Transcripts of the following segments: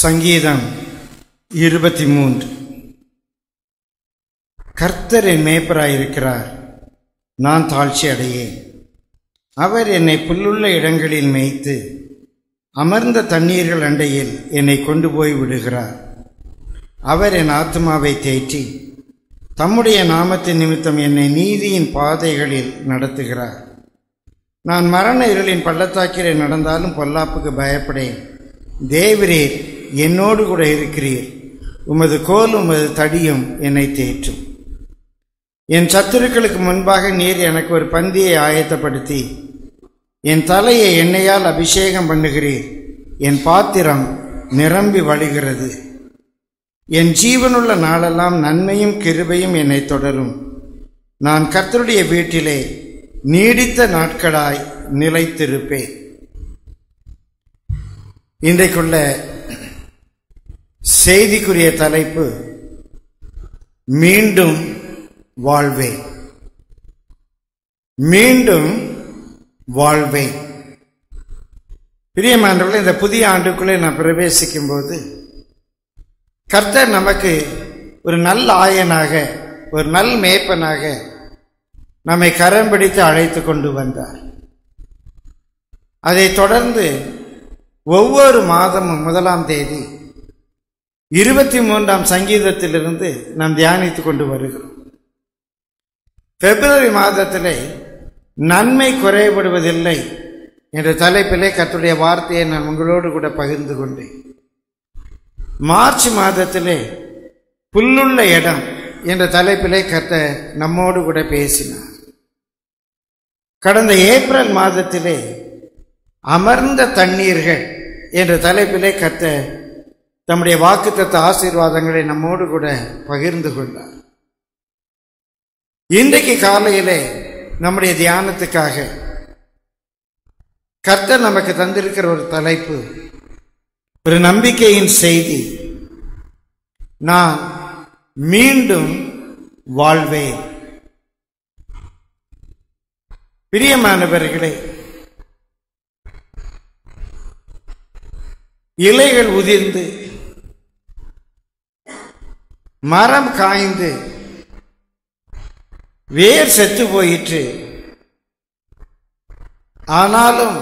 சங்கீதம் இருபத்தி மூன்று கர்த்தர் என் மேய்ப்பராயிருக்கிறார் நான் தாழ்ச்சி அடையேன் அவர் என்னை புல்லுள்ள இடங்களில் மேய்த்து அமர்ந்த தண்ணீர்கள் அண்டையில் என்னை கொண்டு போய் விடுகிறார் அவர் என் ஆத்மாவை தேற்றி தம்முடைய நாமத்தின் நிமித்தம் என்னை நீதியின் பாதைகளில் நடத்துகிறார் நான் மரண இருளின் பள்ளத்தாக்கிலே நடந்தாலும் பொல்லாப்புக்கு பயப்படேன் தேவரீர் என்னோடு கூட இருக்கிறீர் உமது கோல் உமது தடியும் என்னை தேற்றும் என் சத்துருக்களுக்கு முன்பாக நீர் எனக்கு ஒரு பந்தியை ஆயத்தப்படுத்தி என் தலையை எண்ணெயால் அபிஷேகம் பண்ணுகிறீர் என் பாத்திரம் நிரம்பி வழிகிறது என் ஜீவனுள்ள நாளெல்லாம் நன்மையும் கிருபையும் என்னை தொடரும் நான் கர்த்தருடைய வீட்டிலே நீடித்த நாட்களாய் நிலைத்திருப்பேன் இன்றைக்குள்ள செய்திக்குரிய தலைப்பு மீண்டும் வாழ்வேன் மீண்டும் வாழ்வேன் பிரியமானவர்களே இந்த புதிய ஆண்டுக்குள்ளே நான் பிரவேசிக்கும் போது கர்த்தர் நமக்கு ஒரு நல்ல ஆயனாக ஒரு நல் மேய்ப்பனாக நம்மை கரம் பிடித்து அழைத்து கொண்டு வந்தார் அதை தொடர்ந்து ஒவ்வொரு மாதமும் முதலாம் தேதி இருபத்தி மூன்றாம் சங்கீதத்திலிருந்து நாம் தியானித்துக் கொண்டு வருகிறோம் பிப்ரவரி மாதத்திலே நன்மை குறைபடுவதில்லை என்ற தலைப்பிலே கத்துடைய வார்த்தையை நான் உங்களோடு கூட பகிர்ந்து கொண்டேன் மார்ச் மாதத்திலே புல்லுள்ள இடம் என்ற தலைப்பிலே கத்த நம்மோடு கூட பேசினார் கடந்த ஏப்ரல் மாதத்திலே அமர்ந்த தண்ணீர்கள் என்ற தலைப்பிலே கத்த தம்முடைய வாக்குத்தத்த ஆசீர்வாதங்களை நம்மோடு கூட பகிர்ந்து கொண்டார் இன்றைக்கு காலையிலே நம்முடைய தியானத்துக்காக கர்த்தர் நமக்கு தந்திருக்கிற ஒரு தலைப்பு ஒரு நம்பிக்கையின் செய்தி நான் மீண்டும் வாழ்வேன் பிரியமானவர்களே இலைகள் உதிர்ந்து மரம் காய்ந்து வேர் செத்து போயிற்று ஆனாலும்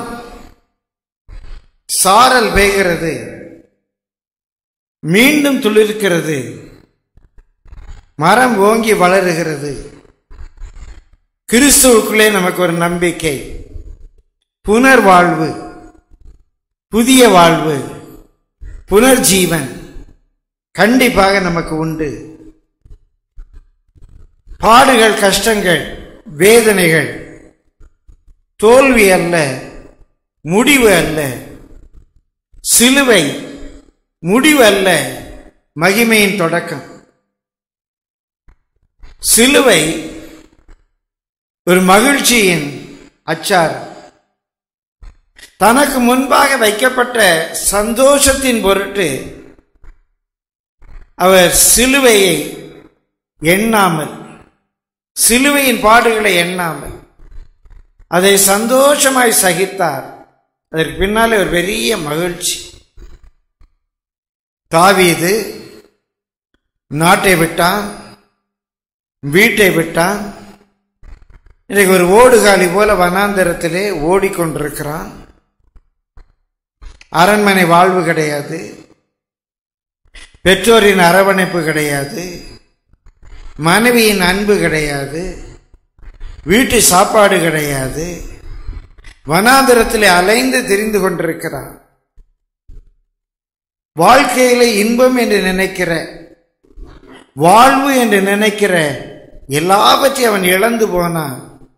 சாரல் பெய்கிறது மீண்டும் துளிர்க்கிறது மரம் ஓங்கி வளருகிறது கிறிஸ்துவுக்குள்ளே நமக்கு ஒரு நம்பிக்கை புனர்வாழ்வு புதிய வாழ்வு புனர்ஜீவன் கண்டிப்பாக நமக்கு உண்டு பாடுகள் கஷ்டங்கள் வேதனைகள் தோல்வி அல்ல முடிவு அல்ல சிலுவை முடிவு அல்ல மகிமையின் தொடக்கம் சிலுவை ஒரு மகிழ்ச்சியின் அச்சார் தனக்கு முன்பாக வைக்கப்பட்ட சந்தோஷத்தின் பொருட்டு அவர் சிலுவையை எண்ணாமல் சிலுவையின் பாடுகளை எண்ணாமல் அதை சந்தோஷமாய் சகித்தார் அதற்கு பின்னாலே ஒரு பெரிய மகிழ்ச்சி தாவீது நாட்டை விட்டான் வீட்டை விட்டான் இன்றைக்கு ஒரு ஓடுகாலி போல வனாந்தரத்திலே ஓடிக்கொண்டிருக்கிறான் அரண்மனை வாழ்வு கிடையாது பெற்றோரின் அரவணைப்பு கிடையாது மனைவியின் அன்பு கிடையாது வீட்டு சாப்பாடு கிடையாது வனாந்திரத்திலே அலைந்து திரிந்து கொண்டிருக்கிறான் வாழ்க்கையில இன்பம் என்று நினைக்கிற வாழ்வு என்று நினைக்கிற எல்லாவற்றையும் அவன் இழந்து போனான்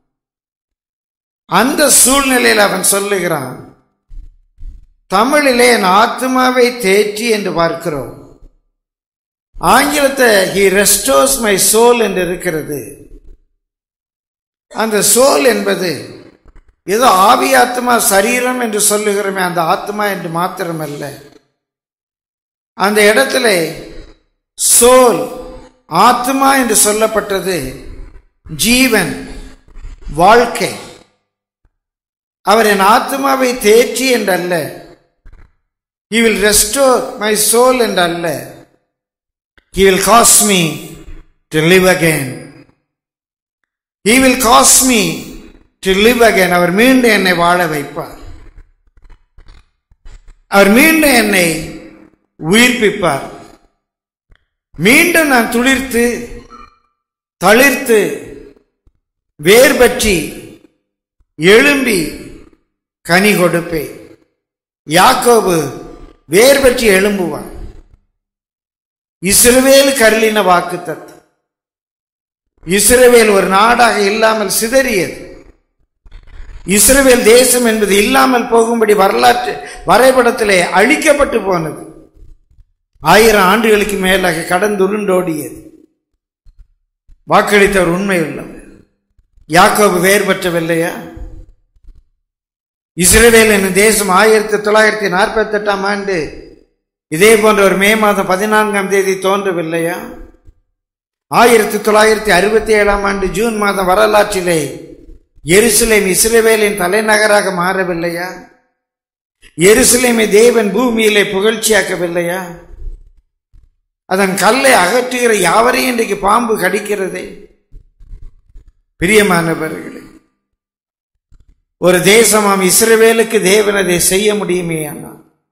அந்த சூழ்நிலையில் அவன் சொல்லுகிறான் தமிழிலே என் ஆத்மாவை தேற்றி என்று பார்க்கிறோம் ஆங்கிலத்தை ஹி ரெஸ்டோஸ் மை சோல் என்று இருக்கிறது அந்த சோல் என்பது ஏதோ ஆவி ஆத்மா சரீரம் என்று சொல்லுகிறோமே அந்த ஆத்மா என்று மாத்திரமல்ல அந்த இடத்துல சோல் ஆத்மா என்று சொல்லப்பட்டது ஜீவன் வாழ்க்கை அவர் என் ஆத்மாவை தேற்றி என்றல்ல he will restore my soul என்றல்ல he will cause me to live again he will cause me to live again அவர் மீண்டும் என்னை வாழ வைப்பார் அவர் மீண்டும் என்னை உயிர்ப்பிப்பார் மீண்டும் நான் துளிர்த்து தளிர்த்து வேர் பற்றி எழும்பி கனி கொடுப்பேன் யாக்கோபு வேர் பற்றி எழும்புவான் இஸ்ரவேல் கருளின வாக்கு தத்துவம் இஸ்ரவேல் ஒரு நாடாக இல்லாமல் சிதறியது இஸ்ரவேல் தேசம் என்பது இல்லாமல் போகும்படி வரலாற்று வரைபடத்திலே அழிக்கப்பட்டு போனது ஆயிரம் ஆண்டுகளுக்கு மேலாக கடந்துருண்டோடியது வாக்களித்தவர் உண்மை உள்ளவர் யாக்கோபு வேர் பெற்றவில்லையா இஸ்ரேல் என்னும் தேசம் ஆயிரத்தி தொள்ளாயிரத்தி நாற்பத்தி எட்டாம் ஆண்டு இதே போன்ற ஒரு மே மாதம் பதினான்காம் தேதி தோன்றவில்லையா ஆயிரத்தி தொள்ளாயிரத்தி அறுபத்தி ஏழாம் ஆண்டு ஜூன் மாதம் வரலாற்றிலே எருசலேம் இஸ்ரேவேலின் தலைநகராக மாறவில்லையா எருசலேமை தேவன் பூமியிலே புகழ்ச்சியாக்கவில்லையா அதன் கல்லை அகற்றுகிற யாவரையும் இன்றைக்கு பாம்பு கடிக்கிறதே பிரியமானவர்களே ஒரு தேசமாம் இஸ்ரவேலுக்கு தேவன் அதை செய்ய முடியுமே அண்ணா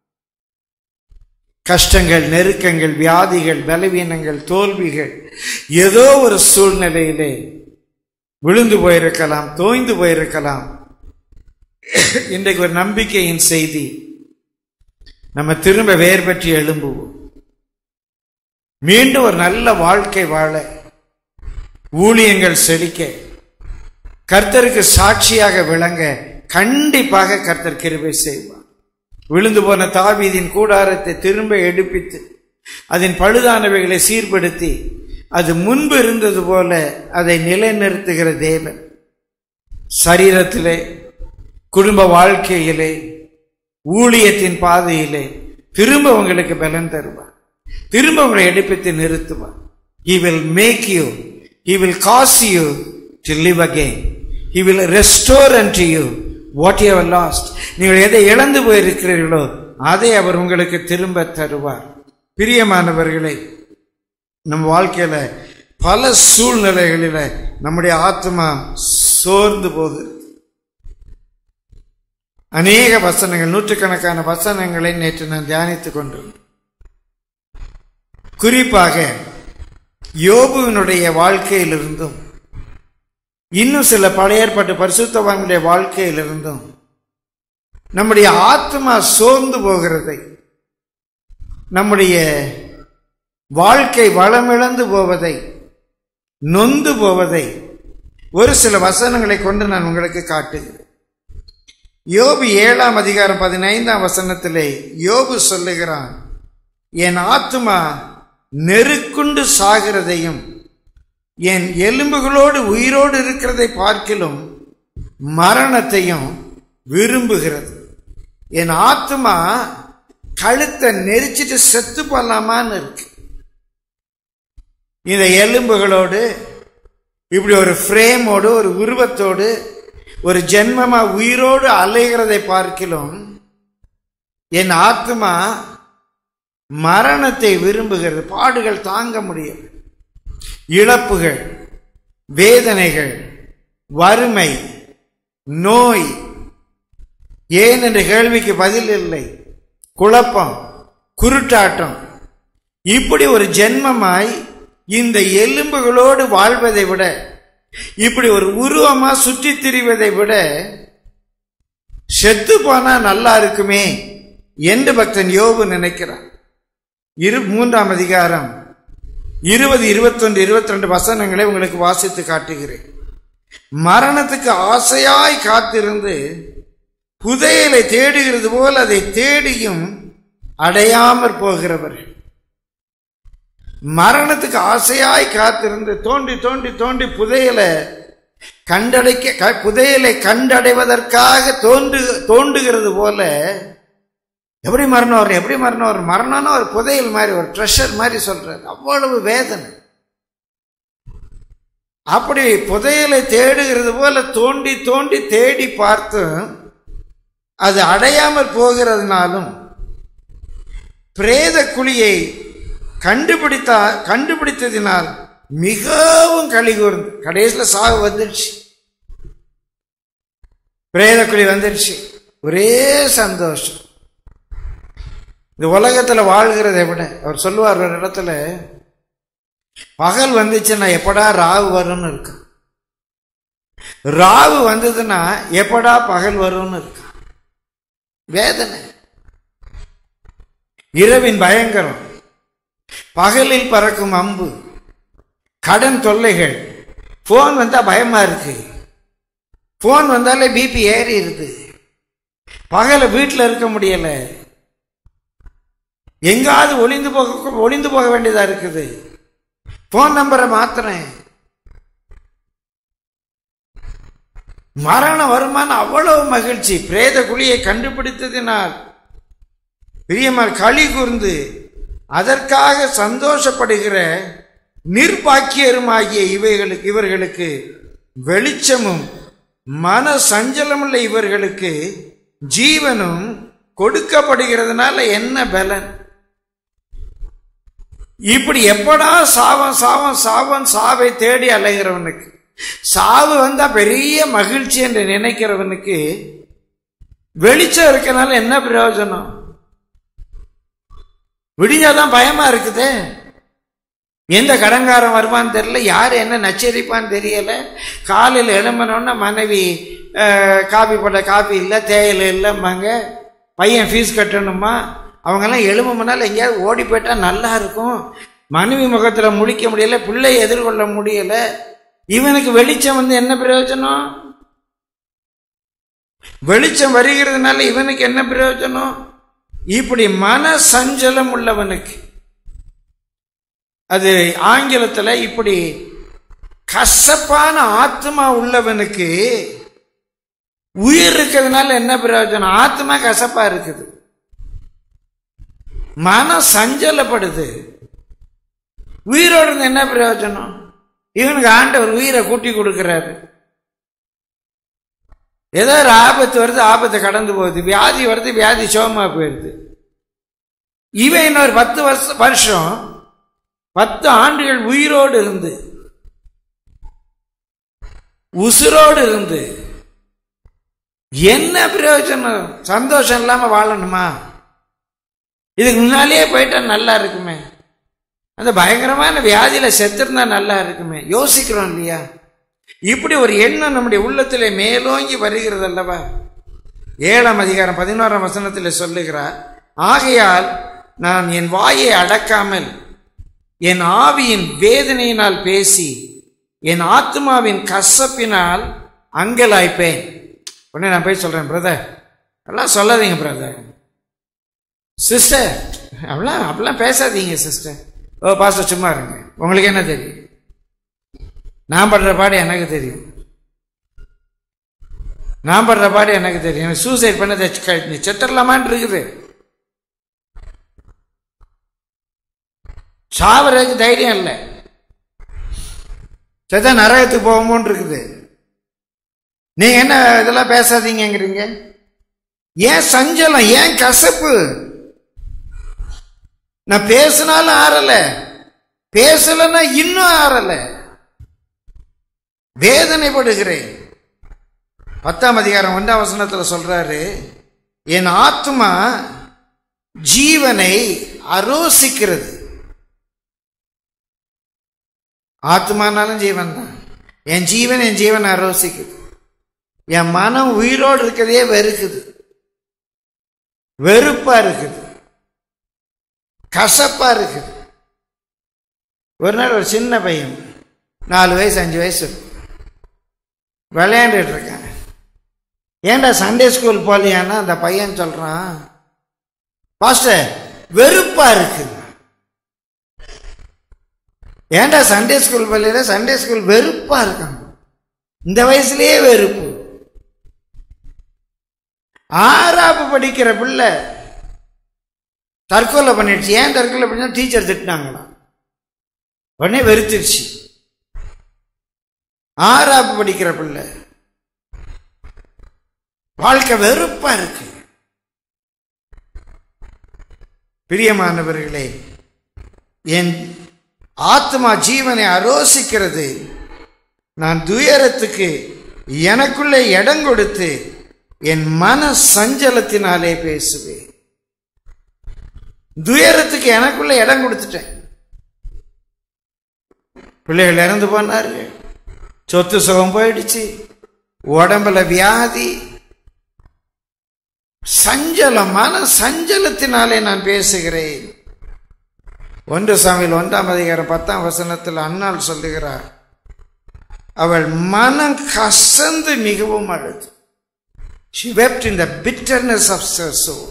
கஷ்டங்கள் நெருக்கங்கள் வியாதிகள் பலவீனங்கள் தோல்விகள் ஏதோ ஒரு சூழ்நிலையிலே விழுந்து போயிருக்கலாம் தோய்ந்து போயிருக்கலாம் இன்றைக்கு ஒரு நம்பிக்கையின் செய்தி நம்ம திரும்ப வேர் பற்றி எழும்புவோம் மீண்டும் ஒரு நல்ல வாழ்க்கை வாழ ஊழியங்கள் செழிக்க கர்த்தருக்கு சாட்சியாக விளங்க கண்டிப்பாக கர்த்தர் கிருபை செய்வார் விழுந்து போன தாவீதின் கூடாரத்தை திரும்ப எடுப்பித்து அதன் பழுதானவைகளை சீர்படுத்தி அது முன்பு இருந்தது போல அதை நிலைநிறுத்துகிற தேவன் சரீரத்திலே குடும்ப வாழ்க்கையிலே ஊழியத்தின் பாதையிலே திரும்ப உங்களுக்கு பலன் தருவார் திரும்ப உங்களை எடுப்பித்து நிறுத்துவார் he will make you he will cause you to live again he will restore unto you what you have lost நீங்கள் எதை இழந்து போயிருக்கிறீர்களோ அதை அவர் உங்களுக்கு திரும்ப தருவார் பிரியமானவர்களே நம்ம வாழ்க்கையில பல சூழ்நிலைகளில நம்முடைய ஆத்மா சோர்ந்து போகுது அநேக வசனங்கள் நூற்றுக்கணக்கான வசனங்களை நேற்று நான் தியானித்துக் கொண்டிருந்தேன் குறிப்பாக யோபுவினுடைய வாழ்க்கையிலிருந்தும் இன்னும் சில பழைய ஏற்பாட்டு பரிசுத்தவான்களுடைய வாழ்க்கையிலிருந்தும் நம்முடைய ஆத்மா சோர்ந்து போகிறதை நம்முடைய வாழ்க்கை வளமிழந்து போவதை நொந்து போவதை ஒரு சில வசனங்களை கொண்டு நான் உங்களுக்கு காட்டுகிறேன் யோபு ஏழாம் அதிகாரம் பதினைந்தாம் வசனத்திலே யோபு சொல்லுகிறான் என் ஆத்மா நெருக்குண்டு சாகிறதையும் என் எலும்புகளோடு உயிரோடு இருக்கிறதை பார்க்கிலும் மரணத்தையும் விரும்புகிறது என் ஆத்மா கழுத்தை நெரிச்சிட்டு செத்து போலாமான்னு இருக்கு இந்த எலும்புகளோடு இப்படி ஒரு ஃப்ரேமோடு ஒரு உருவத்தோடு ஒரு ஜென்மமா உயிரோடு அலைகிறதை பார்க்கிலும் என் ஆத்மா மரணத்தை விரும்புகிறது பாடுகள் தாங்க முடியும் இழப்புகள் வேதனைகள் வறுமை நோய் ஏன் என்ற கேள்விக்கு பதில் இல்லை குழப்பம் குருட்டாட்டம் இப்படி ஒரு ஜென்மமாய் இந்த எலும்புகளோடு வாழ்வதை விட இப்படி ஒரு உருவமா சுற்றி திரிவதை விட செத்து போனா நல்லா இருக்குமே என்று பக்தன் யோபு நினைக்கிறான் இரு மூன்றாம் அதிகாரம் இருபது இருபத்தொன்று இருபத்தி ரெண்டு வசனங்களை உங்களுக்கு வாசித்து காட்டுகிறேன் மரணத்துக்கு ஆசையாய் காத்திருந்து புதையலை தேடுகிறது போல் அதை தேடியும் அடையாமற் போகிறவர்கள் மரணத்துக்கு ஆசையாய் காத்திருந்து தோண்டி தோண்டி தோண்டி புதையலை கண்டடைக்க க- புதையலை கண்டடைவதற்காக தோன்று தோண்டுகிறது போல எப்படி மரணம் வரும் எப்படி மரணம் வரும் மரணம்னா ஒரு புதையல் மாதிரி ஒரு ட்ரெஷர் மாதிரி சொல்றாரு அவ்வளவு வேதனை அப்படி புதையலை தேடுகிறது போல தோண்டி தோண்டி தேடி பார்த்து அது அடையாமல் போகிறதுனாலும் பிரேத குழியை கண்டுபிடித்தா கண்டுபிடித்ததினால் மிகவும் களி கூர்ந்து கடைசியில் சாவு வந்துடுச்சு பிரேத குழி வந்துடுச்சு ஒரே சந்தோஷம் இந்த உலகத்தில் வாழ்கிறதை விட அவர் சொல்லுவார் ஒரு இடத்துல பகல் வந்துச்சுன்னா எப்படா ராவு வரும்னு இருக்கும் ராவு வந்ததுன்னா எப்படா பகல் வரும்னு இருக்கும் வேதனை இரவின் பயங்கரம் பகலில் பறக்கும் அம்பு கடன் தொல்லைகள் ஃபோன் வந்தால் பயமா இருக்கு ஃபோன் வந்தாலே பிபி ஏறி இருக்கு பகல வீட்டில் இருக்க முடியல எங்காவது ஒளிந்து போக ஒளிந்து போக வேண்டியதா இருக்குது ஃபோன் நம்பரை மாத்துறேன் மரணம் வருமான அவ்வளவு மகிழ்ச்சி பிரேத குழியை கண்டுபிடித்ததினால் பிரியமார் களி கூர்ந்து அதற்காக சந்தோஷப்படுகிற நிர்பாக்கியருமாகிய இவைகளுக்கு இவர்களுக்கு வெளிச்சமும் மன சஞ்சலமுள்ள இவர்களுக்கு ஜீவனும் கொடுக்கப்படுகிறதுனால என்ன பலன் இப்படி எப்படா சாவம் சாவம் சாவம் சாவை தேடி அலைகிறவனுக்கு சாவு வந்தா பெரிய மகிழ்ச்சி என்று நினைக்கிறவனுக்கு வெளிச்சம் இருக்கனால என்ன பிரயோஜனம் விடிஞ்சாதான் பயமா இருக்குதே எந்த கடங்காரன் வருவான்னு தெரியல யார் என்ன நச்சரிப்பான்னு தெரியல காலையில் எழும்பினோன்னா மனைவி அஹ், காபி போட்ட காபி இல்லை தேயிலை இல்லைம்பாங்க பையன் ஃபீஸ் கட்டணுமா அவங்கெல்லாம் எழும்ப முன்னால் எங்கேயாவது ஓடி போயிட்டா நல்லா இருக்கும் மனைவி முகத்தில் முழிக்க முடியல பிள்ளை எதிர்கொள்ள முடியல இவனுக்கு வெளிச்சம் வந்து என்ன பிரயோஜனம் வெளிச்சம் வருகிறதுனால இவனுக்கு என்ன பிரயோஜனம் இப்படி மன சஞ்சலம் உள்ளவனுக்கு அது ஆங்கிலத்தில் இப்படி கசப்பான ஆத்மா உள்ளவனுக்கு உயிர் இருக்கிறதுனால என்ன பிரயோஜனம் ஆத்மா கசப்பா இருக்குது மனம் சஞ்சலப்படுது உயிரோடு இருந்து என்ன பிரயோஜனம் இவனுக்கு ஆண்டவர் உயிரை கூட்டி கொடுக்கிறாரு ஏதோ ஒரு ஆபத்து வருது ஆபத்து கடந்து போகுது வியாதி வருது வியாதி சோமா போயிடுது இவன் இன்னொரு பத்து வருஷம் வருஷம் பத்து ஆண்டுகள் உயிரோடு இருந்து உசுரோடு இருந்து என்ன பிரயோஜனம் சந்தோஷம் இல்லாம வாழணுமா இதுக்கு முன்னாலேயே போயிட்டா நல்லா இருக்குமே அந்த பயங்கரமான வியாதியில செத்துருந்தா நல்லா இருக்குமே யோசிக்கிறோம் இல்லையா இப்படி ஒரு எண்ணம் நம்முடைய உள்ளத்திலே மேலோங்கி வருகிறது அல்லவா ஏழாம் அதிகாரம் பதினோராம் வசனத்தில் சொல்லுகிறார் ஆகையால் நான் என் வாயை அடக்காமல் என் ஆவியின் வேதனையினால் பேசி என் ஆத்மாவின் கசப்பினால் அங்கலாய்ப்பேன் உடனே நான் போய் சொல்றேன் பிரதர் எல்லாம் சொல்லாதீங்க பிரதர் சிஸ்டர் அப்படிலாம் அப்படிலாம் பேசாதீங்க சிஸ்டர் ஓ பாஸ்டர் சும்மா இருங்க உங்களுக்கு என்ன தெரியும் நான் படுற பாடு எனக்கு தெரியும் நான் படுற பாடு எனக்கு தெரியும் எனக்கு சூசைட் பண்ணதை செத்துடலாமான் இருக்குது சாவறதுக்கு தைரியம் இல்லை செத்தா நரகத்துக்கு போகுமோன்னு இருக்குது நீங்க என்ன இதெல்லாம் பேசாதீங்கங்கிறீங்க ஏன் சஞ்சலம் ஏன் கசப்பு நான் பேசினாலும் ஆறல பேசலன்னா இன்னும் ஆறல வேதனைப்படுகிறேன் பத்தாம் அதிகாரம் ஒன்றாம் வசனத்துல சொல்றாரு என் ஆத்மா ஜீவனை அரோசிக்கிறது ஆத்மானாலும் ஜீவன் தான் என் ஜீவன் என் ஜீவனை அரோசிக்குது என் மனம் உயிரோடு இருக்கிறதே வெறுக்குது வெறுப்பா இருக்குது கசப்பா இருக்குது ஒரு நாள் ஒரு சின்ன பையன் நாலு வயசு அஞ்சு வயசு இருக்கும். விளையாண்டுட்டு இருக்கான் ஏன்டா சண்டே ஸ்கூல் போலியான்னா அந்த பையன் சொல்றான் பாஸ்டர் வெறுப்பா இருக்கு ஏன்டா சண்டே ஸ்கூல் போலியா சண்டே ஸ்கூல் வெறுப்பா இருக்கான் இந்த வயசுலயே வெறுப்பு ஆறாப்பு படிக்கிற பிள்ளை தற்கொலை பண்ணிடுச்சு ஏன் தற்கொலை பண்ணா டீச்சர் திட்டினாங்களாம் உடனே வெறுத்துருச்சு ஆறாப்பு படிக்கிற பிள்ளை வாழ்க்கை வெறுப்பா இருக்கு பிரியமானவர்களே என் ஆத்மா ஜீவனை அரோசிக்கிறது நான் துயரத்துக்கு எனக்குள்ளே இடம் கொடுத்து என் மன சஞ்சலத்தினாலே பேசுவேன் துயரத்துக்கு எனக்குள்ள இடம் கொடுத்துட்டேன் பிள்ளைகள் இறந்து போனார்கள் சொத்து சுகம் போயிடுச்சு உடம்புல வியாதி சஞ்சலம் மன சஞ்சலத்தினாலே நான் பேசுகிறேன் ஒன்று சாமியில் ஒன்றாம் அதிகாரம் பத்தாம் வசனத்தில் அன்னாள் சொல்லுகிறார் அவள் மனம் கசந்து மிகவும் அழுது She wept in the bitterness of her soul.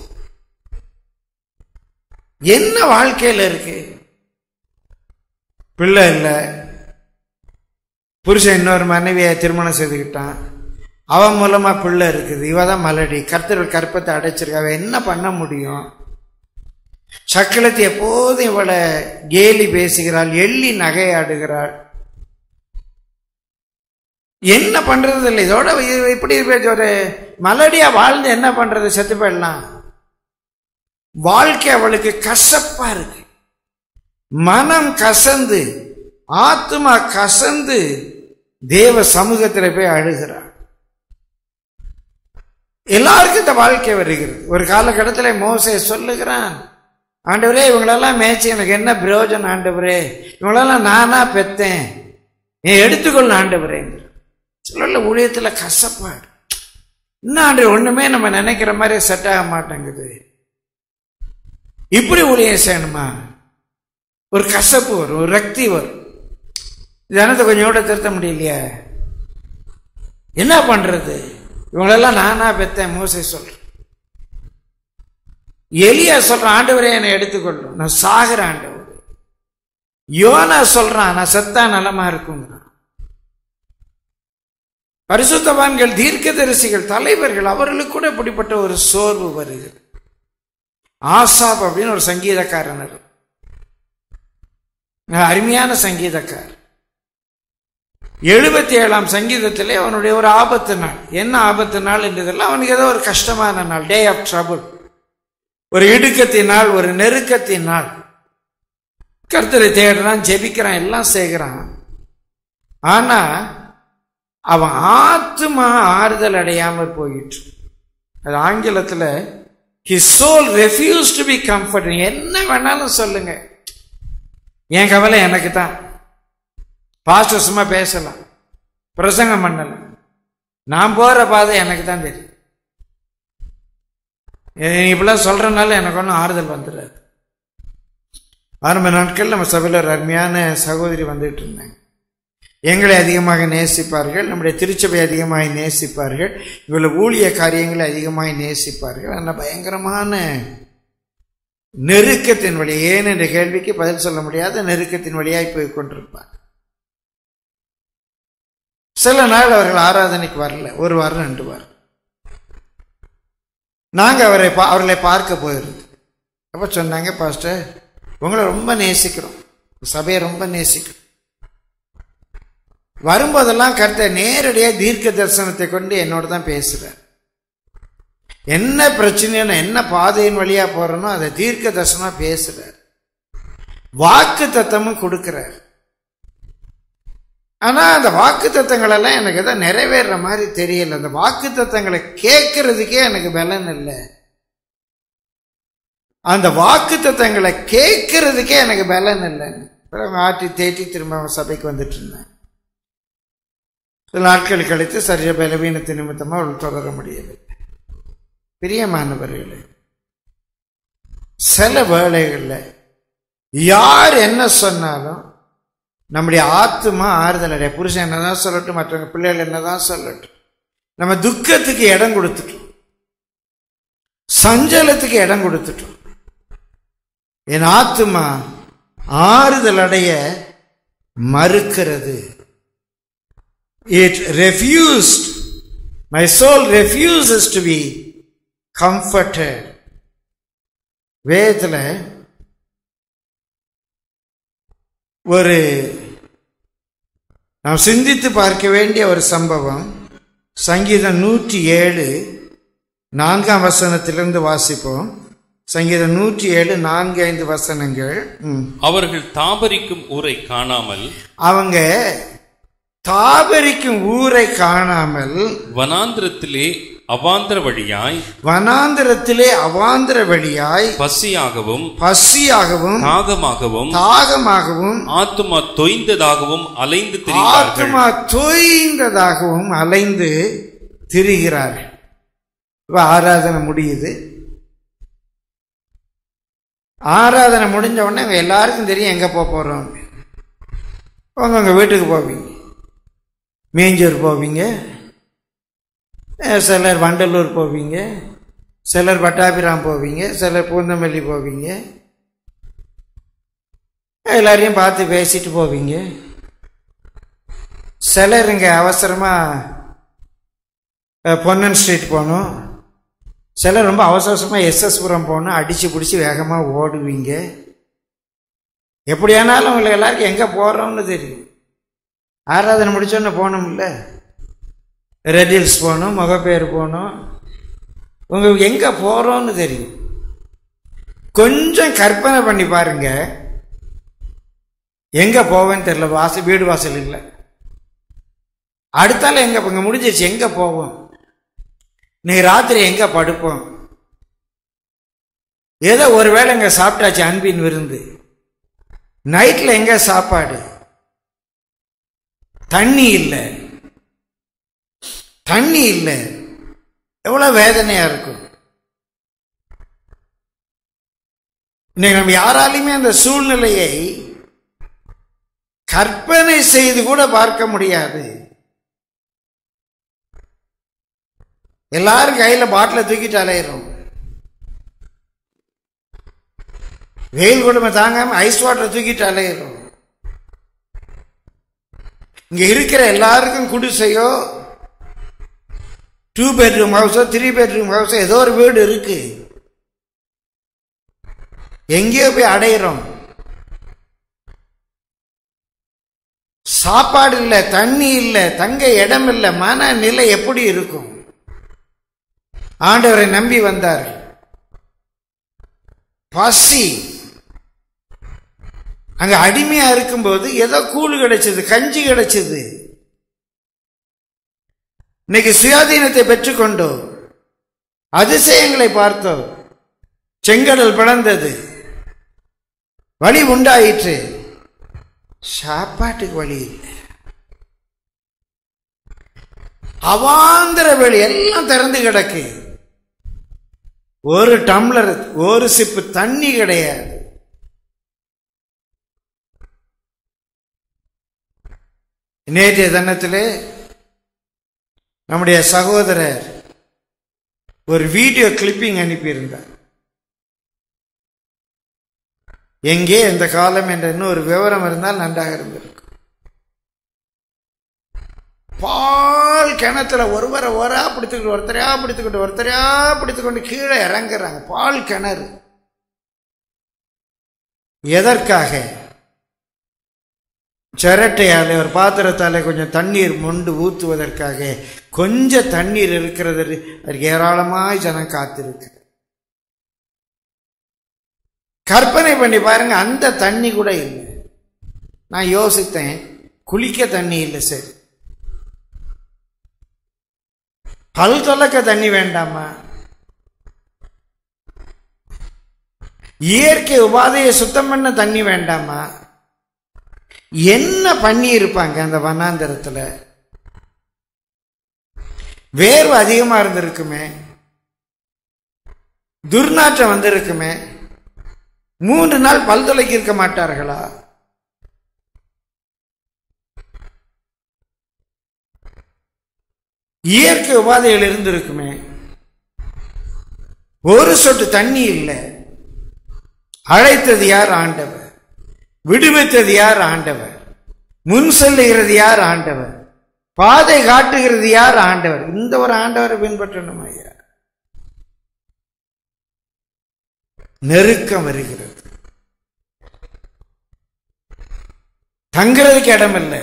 என்ன வாழ்க்கையில் இருக்கு பிள்ளை இல்லை புருஷன் இன்னொரு மனைவியை திருமணம் செய்துக்கிட்டான் அவன் மூலமா பிள்ளை இருக்குது இவ தான் மலடி கர்த்தர் கற்பத்தை அடைச்சிருக்க அவ என்ன பண்ண முடியும் சக்கலத்தை எப்போதும் இவளை கேலி பேசுகிறாள் எள்ளி நகையாடுகிறாள் என்ன பண்றது இல்லை இதோட இ- இப்படி ஒரு மலடியா வாழ்ந்து என்ன பண்றது செத்து போயிடலாம் வாழ்க்கை அவளுக்கு கசப்பா இருக்கு மனம் கசந்து ஆத்மா கசந்து தேவ சமூகத்தில் போய் அழுகிறாள் எல்லாருக்கும் இந்த வாழ்க்கை வருகிறது ஒரு காலகட்டத்தில் மோசே சொல்லுகிறான் ஆண்டவரே இவங்களெல்லாம் மேய்ச்சி எனக்கு என்ன பிரயோஜனம் ஆண்டவரே இவங்களெல்லாம் நானா பெத்தேன் நீ எடுத்துக்கொள்ள ஆண்டவரே சில ஊழியத்தில் கசப்பாடு இன்னும் ஆண்டு ஒண்ணுமே நம்ம நினைக்கிற மாதிரி செட் ஆக மாட்டேங்குது இப்படி ஊழியம் செய்யணுமா ஒரு கசப்பு வரும் ஒரு ரக்தி வரும் ஜனத்தை கொஞ்சம் கூட திருத்த முடியலையே என்ன பண்றது இவங்களெல்லாம் நானா பெத்தேன் மோசை சொல்றேன் எலியா சொல்றான் ஆண்டவரே என்னை எடுத்துக்கொள்ளும் நான் சாகிற ஆண்டவர் யோனா சொல்றான் நான் செத்தா நலமா இருக்குங்கிறான் பரிசுத்தவான்கள் தீர்க்கதரிசிகள் தலைவர்கள் அவர்களுக்கு கூட இப்படிப்பட்ட ஒரு சோர்வு வருகிறது ஆசாப் அப்படின்னு ஒரு சங்கீதக்காரன் இருக்கு. அருமையான சங்கீதக்காரர் எழுபத்தி ஏழாம் சங்கீதத்திலே அவனுடைய ஒரு ஆபத்து நாள் என்ன ஆபத்து நாள் என்றதெல்லாம் அவனுக்கு ஏதோ ஒரு கஷ்டமான நாள் டே ஆஃப் ட்ரபுள் ஒரு இடுக்கத்தின் நாள் ஒரு நெருக்கத்தின் நாள் கர்த்தரை தேடுறான் ஜெபிக்கிறான் எல்லாம் செய்கிறான் ஆனா அவன் ஆத்மா ஆறுதல் அடையாமல் போயிற்று அது ஆங்கிலத்துல his soul refused to be comforted என்ன வேணாலும் சொல்லுங்க என் கவலை எனக்கு தான் பாஸ்டர் சும்மா பேசலாம் பிரசங்கம் பண்ணலாம் நான் போற பாதை எனக்கு தான் தெரியும் நீ இப்படிலாம் சொல்றதுனால எனக்கு ஒன்றும் ஆறுதல் வந்துடாது ஆரம்ப நாட்கள் நம்ம சபையில் ஒரு அருமையான சகோதரி வந்துட்டு இருந்தாங்க எங்களை அதிகமாக நேசிப்பார்கள் நம்முடைய திருச்சபை அதிகமாக நேசிப்பார்கள் இவ்வளவு ஊழிய காரியங்களை அதிகமாக நேசிப்பார்கள் ஆனால் பயங்கரமான நெருக்கத்தின் வழி ஏன் என்ற கேள்விக்கு பதில் சொல்ல முடியாத நெருக்கத்தின் வழியாய் போய் கொண்டிருப்பார் சில நாள் அவர்கள் ஆராதனைக்கு வரல ஒரு வாரம் ரெண்டு வாரம் நாங்கள் அவரை பா அவர்களை பார்க்க போயிருந்தோம் அப்போ சொன்னாங்க பாஸ்டர் உங்களை ரொம்ப நேசிக்கிறோம் சபையை ரொம்ப நேசிக்கிறோம் வரும்போதெல்லாம் கருத்தை நேரடியாக தீர்க்க தரிசனத்தை கொண்டு என்னோட தான் பேசுகிறார் என்ன பிரச்சனைன்னு என்ன பாதையின் வழியா போறனோ அதை தீர்க்க தரிசனமா பேசுறார் வாக்கு தத்தமும் கொடுக்கிறார் ஆனா அந்த வாக்கு தத்தங்கள் எல்லாம் எனக்கு எதோ நிறைவேற மாதிரி தெரியல அந்த வாக்கு தத்தங்களை கேட்கறதுக்கே எனக்கு பலன் இல்லை அந்த வாக்கு தத்தங்களை கேட்கறதுக்கே எனக்கு பலன் இல்லை பிறகு ஆட்டி தேட்டி திரும்ப சபைக்கு வந்துட்டு இருந்தேன் சில நாட்கள் கழித்து சரிய பலவீனத்து நிமித்தமா அவள் தொடர முடியவில்லை பிரியமானவர்களே சில வேளைகளில் யார் என்ன சொன்னாலும் நம்முடைய ஆத்மா ஆறுதல் அடைய புருஷன் என்னதான் சொல்லட்டும் மற்றவங்க பிள்ளைகள் என்னதான் சொல்லட்டும் நம்ம துக்கத்துக்கு இடம் கொடுத்துட்டோம் சஞ்சலத்துக்கு இடம் கொடுத்துட்டோம் என் ஆத்மா ஆறுதல் அடைய மறுக்கிறது it refused my soul refuses to be comforted வேதத்தில் ஒரு நாம் சிந்தித்து பார்க்க வேண்டிய ஒரு சம்பவம் சங்கீதம் நூற்றி ஏழு நான்காம் வசனத்திலிருந்து வாசிப்போம் சங்கீதம் நூற்றி ஏழு நான்கு ஐந்து வசனங்கள் ம். அவர்கள் தாபரிக்கும் ஊரை காணாமல் அவங்க தாபரிக்கும் ஊரை காணாமல் வனாந்திரத்திலே அவாந்திர வழியாய் வனாந்திரத்திலே அவாந்திர வழியாய் பசியாகவும் பசியாகவும் தாகமாகவும் தாகமாகவும் ஆத்துமா தொய்ந்ததாகவும் அலைந்து திரிந்தார்கள் ஆத்மா தோய்ந்ததாகவும் அலைந்து திரிகிறார்கள் இப்ப ஆராதனை முடியுது ஆராதனை முடிஞ்ச உடனே இவங்க எல்லாருக்கும் தெரியும் எங்க போக போறோம் உங்க உங்க வீட்டுக்கு போவீங்க மேஞ்சூர் போவீங்க அஹ் சிலர் வண்டலூர் போவீங்க சிலர் பட்டாபிராம் போவீங்க சிலர் பூந்தமல்லி போவீங்க எல்லாரையும் பார்த்து பேசிட்டு போவீங்க சிலர் இங்கே அவசரமாக பொன்னன் ஸ்ட்ரீட் போகணும் சிலர் ரொம்ப அவசர அவசரமாக எஸ்எஸ்புரம் போகணும் அடித்து பிடிச்சி வேகமாக ஓடுவீங்க எப்படியானாலும் உங்களுக்கு எல்லாருக்கும் எங்கே போகிறோம்னு தெரியும் ஆராதனை முடிச்சோன்னு போகணும்ல ரெட் ஹில்ஸ் போகணும் முகப்பேர் போகணும் உங்களுக்கு எங்கே போகிறோம்னு தெரியும் கொஞ்சம் கற்பனை பண்ணி பாருங்க எங்கே போவேன்னு தெரியல வாசல் வீடு வாசல் இல்லை அடுத்தால எங்கே இங்கே முடிஞ்சிருச்சு எங்கே போவோம் இன்னைக்கு ராத்திரி எங்கே படுப்போம் ஏதோ ஒரு வேளை இங்கே சாப்பிட்டாச்சு அன்பின் விருந்து நைட்டில் எங்கே சாப்பாடு தண்ணி இல்லை தண்ணி இல்லை எவ்வளோ வேதனையா இருக்கும் இன்னைக்கு நம்ம யாராலையுமே அந்த சூழ்நிலையை கற்பனை செய்து கூட பார்க்க முடியாது எல்லாரும் கையில பாட்டில தூக்கிட்டு அலையிறோம் வெயில் கொடுமை தாங்காம ஐஸ் வாட்டர் தூக்கிட்டு அலையிறோம் இங்க இருக்கிற எல்லாருக்கும் குடிசையோ டூ பெட்ரூம் ஹவுஸோ த்ரீ பெட்ரூம் ஹவுஸோ ஏதோ ஒரு வீடு இருக்கு எங்கேயோ போய் அடையிறோம் சாப்பாடு இல்லை தண்ணி இல்லை தங்க இடம் இல்லை மனநிலை எப்படி இருக்கும் ஆண்டவரை நம்பி வந்தார் பசி அங்க அடிமையா இருக்கும்போது ஏதோ கூழ் கிடைச்சது கஞ்சி கிடைச்சது இன்னைக்கு சுயாதீனத்தை பெற்றுக்கொண்டோம் அதிசயங்களை பார்த்தோம் செங்கடல் பிளந்தது வழி உண்டாயிற்று சாப்பாட்டுக்கு வழி இல்லை அவாந்திர வெளி எல்லாம் திறந்து கிடக்கு ஒரு டம்ளர் ஒரு சிப்பு தண்ணி கிடையாது நேற்றைய தினத்திலே நம்முடைய சகோதரர் ஒரு வீடியோ கிளிப்பிங் அனுப்பியிருந்தார் எங்கே இந்த காலம் என்ற இன்னொரு விவரம் இருந்தால் நன்றாக இருந்திருக்கும் பால் கிணத்துல ஒருவரை ஒரா பிடித்துக்கிட்டு ஒருத்தரையா பிடித்துக்கிட்டு ஒருத்தரையா பிடித்துக்கொண்டு கீழே இறங்குறாங்க பால் கிணறு எதற்காக சிரட்டையாலே ஒரு பாத்திரத்தாலே கொஞ்சம் தண்ணீர் மொண்டு ஊற்றுவதற்காக கொஞ்சம் தண்ணீர் இருக்கிறது அதுக்கு ஏராளமாய் ஜனம் காத்திருக்கு கற்பனை பண்ணி பாருங்க அந்த தண்ணி கூட இல்லை நான் யோசித்தேன் குளிக்க தண்ணி இல்லை சரி பல் தொலைக்க தண்ணி வேண்டாமா இயற்கை உபாதையை சுத்தம் பண்ண தண்ணி வேண்டாமா என்ன பண்ணி இருப்பாங்க அந்த வனாந்தரத்துல வேர்வு அதிகமா இருந்திருக்குமே துர்நாற்றம் வந்திருக்குமே மூன்று நாள் பல் துளைக்கி இருக்க மாட்டார்களா இயற்கை உபாதைகள் இருந்திருக்குமே ஒரு சொட்டு தண்ணி இல்லை அழைத்தது யார் ஆண்டவர் விடுவித்தது யார் ஆண்டவர் முன் செல்லுகிறது யார் ஆண்டவர் பாதை காட்டுகிறது யார் ஆண்டவர் இந்த ஒரு ஆண்டவரை பின்பற்றணும் ஐயா நெருக்கம் வருகிறது தங்குறதுக்கு இடம் இல்லை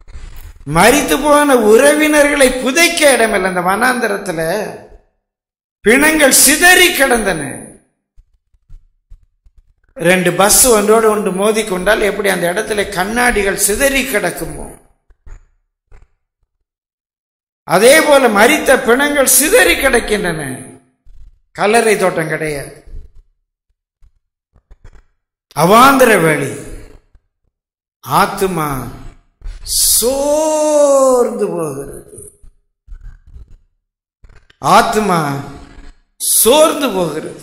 மரித்து போன உறவினர்களை புதைக்க இடமில்லை அந்த வனாந்தரத்துல பிணங்கள் சிதறி கிடந்தன ரெண்டு பஸ் ஒன்றோடு ஒன்று மோதிக்கொண்டால் எப்படி அந்த இடத்துல கண்ணாடிகள் சிதறி கிடக்குமோ அதே போல மரித்த பிணங்கள் சிதறி கிடக்கின்றன கல்லறை தோட்டம் கிடையாது அவாந்திர வழி ஆத்துமா சோர்ந்து போகிறது ஆத்மா சோர்ந்து போகிறது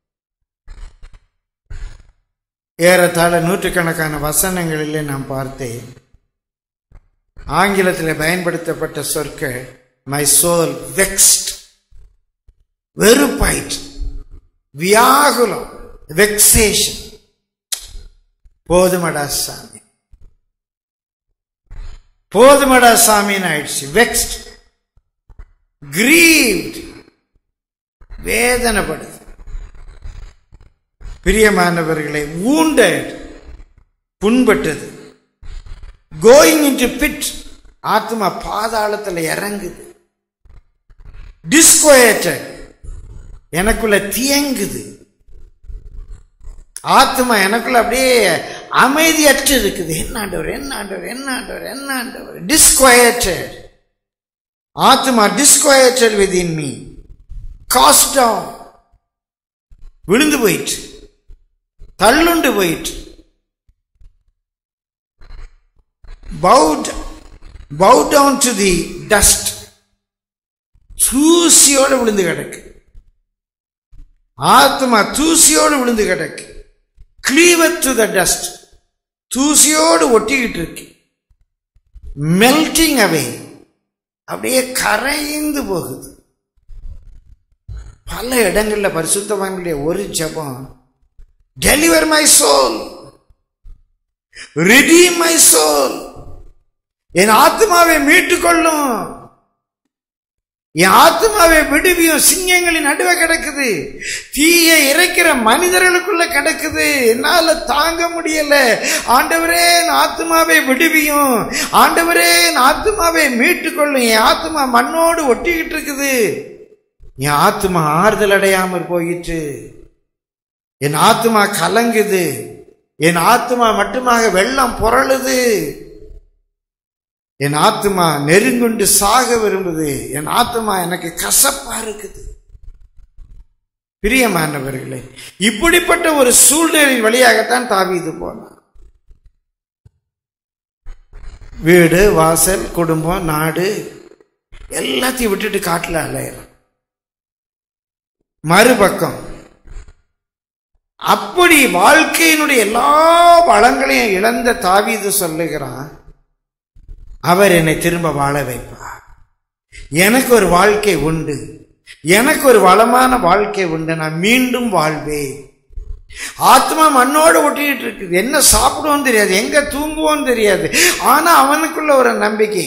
ஏறத்தாழ நூற்றுக்கணக்கான வசனங்களிலே நான் பார்த்தேன் ஆங்கிலத்தில் பயன்படுத்தப்பட்ட சொற்கள் மை சோல் வெக்ஸ்ட் வெறுப்பாயிற்று வியாகுலம் வெக்ஸேஷன் போதுமடா சாமி போதுமடா சாமின்னு ஆயிடுச்சு வெக்ஸ்ட் கிரீவ்ட் வேதனைப்படுது பிரியமானவர்களை wounded புண்பட்டது கோயிங் இன்டு பிட் ஆத்மா பாதாளத்தில் இறங்குது டிஸ்கோயேட்டட் எனக்குள்ள தியங்குது ஆத்மா எனக்குள்ள அப்படியே அமைதியற்று இருக்குது என்ன ஆண்டவர் என்ன ஆண்டவர் என்ன ஆண்டவர் என்ன ஆண்டவர் டிஸ்கொயேட்டட் ஆத்மா disquieted within me cast down விழுந்து போயிற்று தள்ளுண்டு போயிற்று bowed bow down to the dust தூசியோடு விழுந்து கிடக்கு ஆத்மா தூசியோடு விழுந்து கிடக்கு கிளீவர் டு த டஸ்ட் தூசியோடு ஒட்டிக்கிட்டு இருக்கு மெல்டிங் அவே அப்படியே கரைந்து போகுது பல இடங்கள்ல பரிசுத்தவான்களுடைய ஒரு ஜபம் deliver my soul redeem my soul என் ஆத்மாவை மீட்டுக்கொள்ளும் என் ஆத்மாவை விடுவியும் சிங்கங்களின் நடுவே கிடக்குது தீயை இறைக்கிற மனிதர்களுக்குள்ள கிடக்குது என்னால தாங்க முடியல ஆண்டவரே என் ஆத்மாவை விடுவியும் ஆண்டவரே என் ஆத்மாவை மீட்டுக்கொள்ளும் என் ஆத்மா மண்ணோடு ஒட்டிக்கிட்டு இருக்குது என் ஆத்மா ஆறுதல் அடையாமற் போயிற்று என் ஆத்மா கலங்குது என் ஆத்மா மட்டுமாக வெள்ளம் புரளுது என் ஆத்மா நெருங்குண்டு சாக விரும்புது என் ஆத்மா எனக்கு கசப்பா இருக்குது பிரியமானவர்களே இப்படிப்பட்ட ஒரு சூழ்நிலை வழியாகத்தான் தாவீது போனான் வீடு வாசல் குடும்பம் நாடு எல்லாத்தையும் விட்டுட்டு காட்டுல அலையிறான் மறுபக்கம் அப்படி வாழ்க்கையினுடைய எல்லா வளங்களையும் இழந்த தாவீது சொல்லுகிறான் அவர் என்னை திரும்ப வாழ வைப்பார் எனக்கு ஒரு வாழ்க்கை உண்டு எனக்கு ஒரு வளமான வாழ்க்கை உண்டு நான் மீண்டும் வாழ்வேன் ஆத்மா மண்ணோடு ஒட்டிக்கிட்டு இருக்குது என்ன சாப்பிடுவோம் தெரியாது எங்க தூங்குவோம் தெரியாது ஆனா அவனுக்குள்ள ஒரு நம்பிக்கை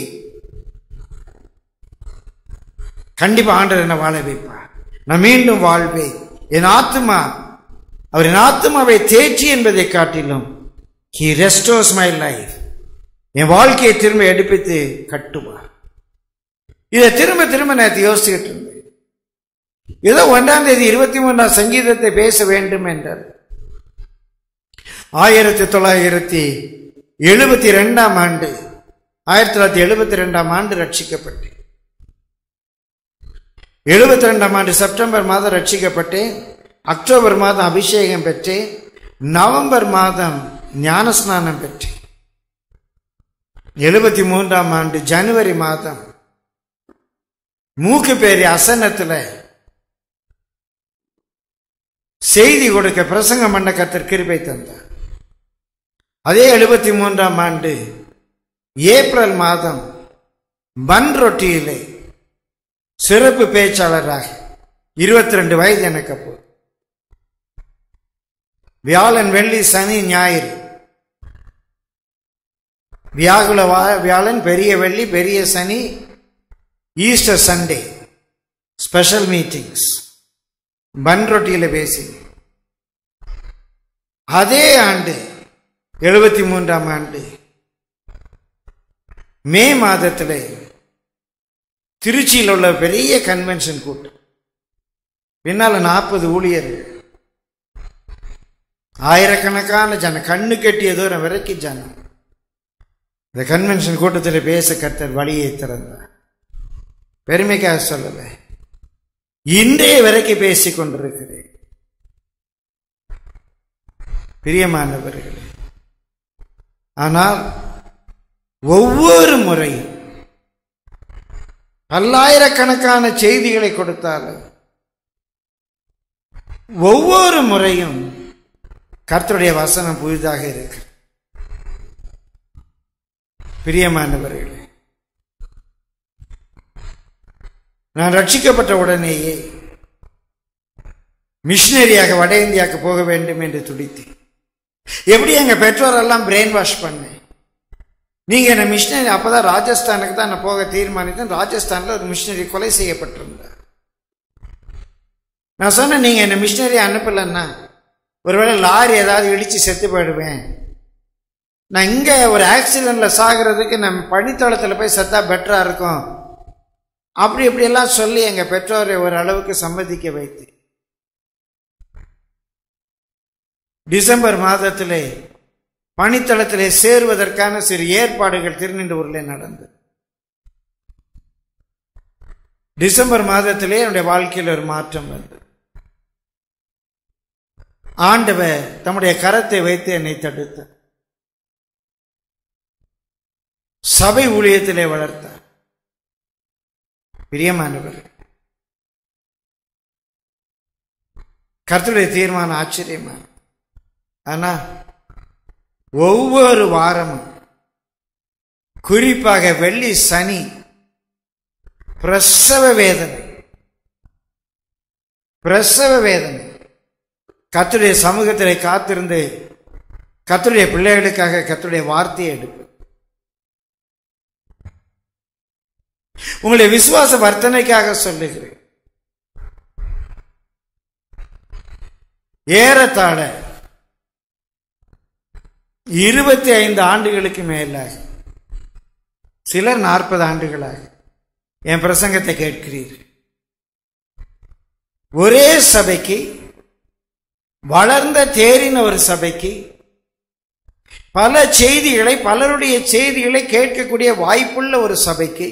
கண்டிப்பா ஆண்டவர் என்ன வாழ வைப்பார் நான் மீண்டும் வாழ்வேன் என் ஆத்மா அவர் என் ஆத்மாவை தேற்றி என்பதை காட்டிலும் ஹி ரெஸ்டோஸ் மை லைஃப் என் வாழ்க்கையை திரும்ப எடுப்பித்து கட்டுவார் இதை திரும்ப திரும்ப நேற்று யோசிச்சுக்கிட்டு இருந்தேன் ஏதோ ஒன்றாம் தேதி இருபத்தி மூன்றாம் சங்கீதத்தை பேச வேண்டும் என்றார் ஆயிரத்தி தொள்ளாயிரத்தி எழுபத்தி ரெண்டாம் ஆண்டு ஆயிரத்தி தொள்ளாயிரத்தி எழுபத்தி ரெண்டாம் ஆண்டு ரட்சிக்கப்பட்டேன் எழுபத்தி ரெண்டாம் ஆண்டு செப்டம்பர் மாதம் ரட்சிக்கப்பட்டேன் அக்டோபர் மாதம் அபிஷேகம் பெற்றேன் நவம்பர் மாதம் ஞானஸ்நானம் பெற்றேன் எழுபத்தி மூன்றாம் ஆண்டு ஜனவரி மாதம் மூக்கு பேரி அசனத்தில் செய்தி கொடுக்க பிரசங்கம் பண்ண கத்தர் கிருபை தந்தார் அதே எழுபத்தி மூன்றாம் ஆண்டு ஏப்ரல் மாதம் பன் ரொட்டியிலே சிறப்பு பேச்சாளராக இருபத்தி ரெண்டு வயது எனக்கு அப்போ வியாழன் வெள்ளி சனி ஞாயிறு வியாகுல வா- வியாழன் பெரிய வெள்ளி பெரிய சனி Easter Sunday special meetings bun ரொட்டியில பேசி அதே ஆண்டு எழுபத்தி மூன்றாம் ஆண்டு மே மாதத்தில் திருச்சியில் உள்ள பெரிய கன்வென்ஷன் கூட்டம் பின்னால நாற்பது ஊழியர்கள் ஆயிரக்கணக்கான ஜனம் கண்ணு கட்டிய தூரம் வரைக்கும் ஜனம் இந்த கன்வென்ஷன் கூட்டத்தில் பேச கர்த்தர் வழியை திறந்தார் பெருமைக்காக சொல்லலை இன்றைய வரைக்கும் பேசிக் கொண்டிருக்கிறேன் பிரியமானவர்களே ஆனால் ஒவ்வொரு முறையும் பல்லாயிரக்கணக்கான செய்திகளை கொடுத்தாலும் ஒவ்வொரு முறையும் கர்த்தருடைய வசனம் புதிதாக இருக்கு பிரியமானவர்களே நான் ரட்சிக்கப்பட்ட உடனேயே மிஷினரியாக வட இந்தியாவுக்கு போக வேண்டும் என்று துடித்தேன் எப்படி எங்க பெற்றோரெல்லாம் பிரெயின் வாஷ் பண்ணேன் நீங்க என்ன மிஷினரி அப்பதான் ராஜஸ்தானுக்கு தான் நான் போக தீர்மானித்தேன் ராஜஸ்தான்ல ஒரு மிஷினரி கொலை செய்யப்பட்டிருந்தார் நான் சொன்னேன் நீங்க என்ன மிஷினரி அனுப்பலன்னா ஒருவேளை லாரி ஏதாவது இடிச்சு செத்து போயிடுவேன் நான் இங்க ஒரு ஆக்சிடென்ட்ல சாகிறதுக்கு நம்ம பணித்தளத்தில் போய் செத்தா பெட்டரா இருக்கும் அப்படி இப்படி எல்லாம் சொல்லி எங்க பெற்றோரை ஒரு அளவுக்கு சம்மதிக்க வைத்து டிசம்பர் மாதத்திலே பணித்தளத்திலே சேருவதற்கான சிறு ஏற்பாடுகள் திருநின்றூரில் நடந்தது டிசம்பர் மாதத்திலே என்னுடைய வாழ்க்கையில் ஒரு மாற்றம் வந்தது ஆண்டவர் தம்முடைய கரத்தை வைத்து என்னை தடுத்தார் சபை ஊழியத்திலே வளர்த்தார் பிரியமானவர் கர்த்தருடைய தீர்மானம் ஆச்சரியமான ஆனா ஒவ்வொரு வாரமும் குறிப்பாக வெள்ளி சனி பிரசவ வேதனை பிரசவ வேதனை கத்துடைய சமூகத்திலே காத்திருந்து கத்துடைய பிள்ளைகளுக்காக கத்துடைய வார்த்தையை எடுப்பு உங்களுடைய விசுவாச வர்த்தனைக்காக சொல்லுகிறேன் ஏறத்தாழ இருபத்தி ஐந்து ஆண்டுகளுக்கு மேலாக சிலர் நாற்பது ஆண்டுகளாக என் பிரசங்கத்தை கேட்கிறீர்கள் ஒரே சபைக்கு வளர்ந்த தேறின ஒரு சபைக்கு பல செய்திகளை பலருடைய செய்திகளை கேட்கக்கூடிய வாய்ப்புள்ள ஒரு சபைக்கு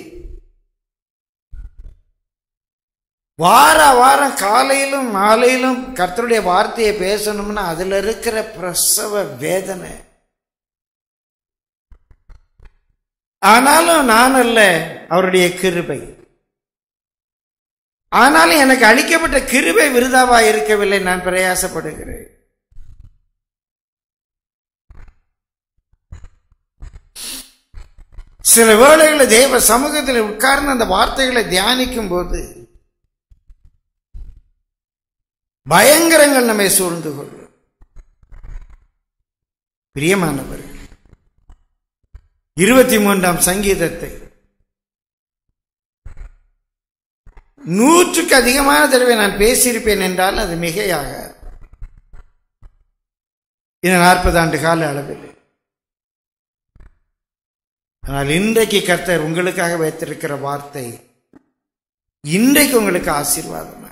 வார வாரம் காலையிலும் மாலையிலும் கர்த்தருடைய வார்த்தையை பேசணும்னா அதுல இருக்கிற பிரசவ வேதனை ஆனாலும் நான் அல்ல அவருடைய கிருபை ஆனாலும் எனக்கு அளிக்கப்பட்ட கிருபை விருதாவா இருக்கவில்லை நான் பிரயாசப்படுகிறேன் சில வேளைகளில் தேவ சமூகத்தில் உட்கார்ந்து அந்த வார்த்தைகளை தியானிக்கும் போது பயங்கரங்கள் நம்மை சூழ்ந்து கொள்ளும் பிரியமானவர்கள் இருபத்தி மூன்றாம் சங்கீதத்தை நூற்றுக்கு அதிகமான தடவை நான் பேசியிருப்பேன் என்றால் அது மிகையாக இந்த நாற்பது ஆண்டு கால அளவில் ஆனால் இன்றைக்கு கர்த்தர் உங்களுக்காக வைத்திருக்கிற வார்த்தை இன்றைக்கு உங்களுக்கு ஆசீர்வாதம்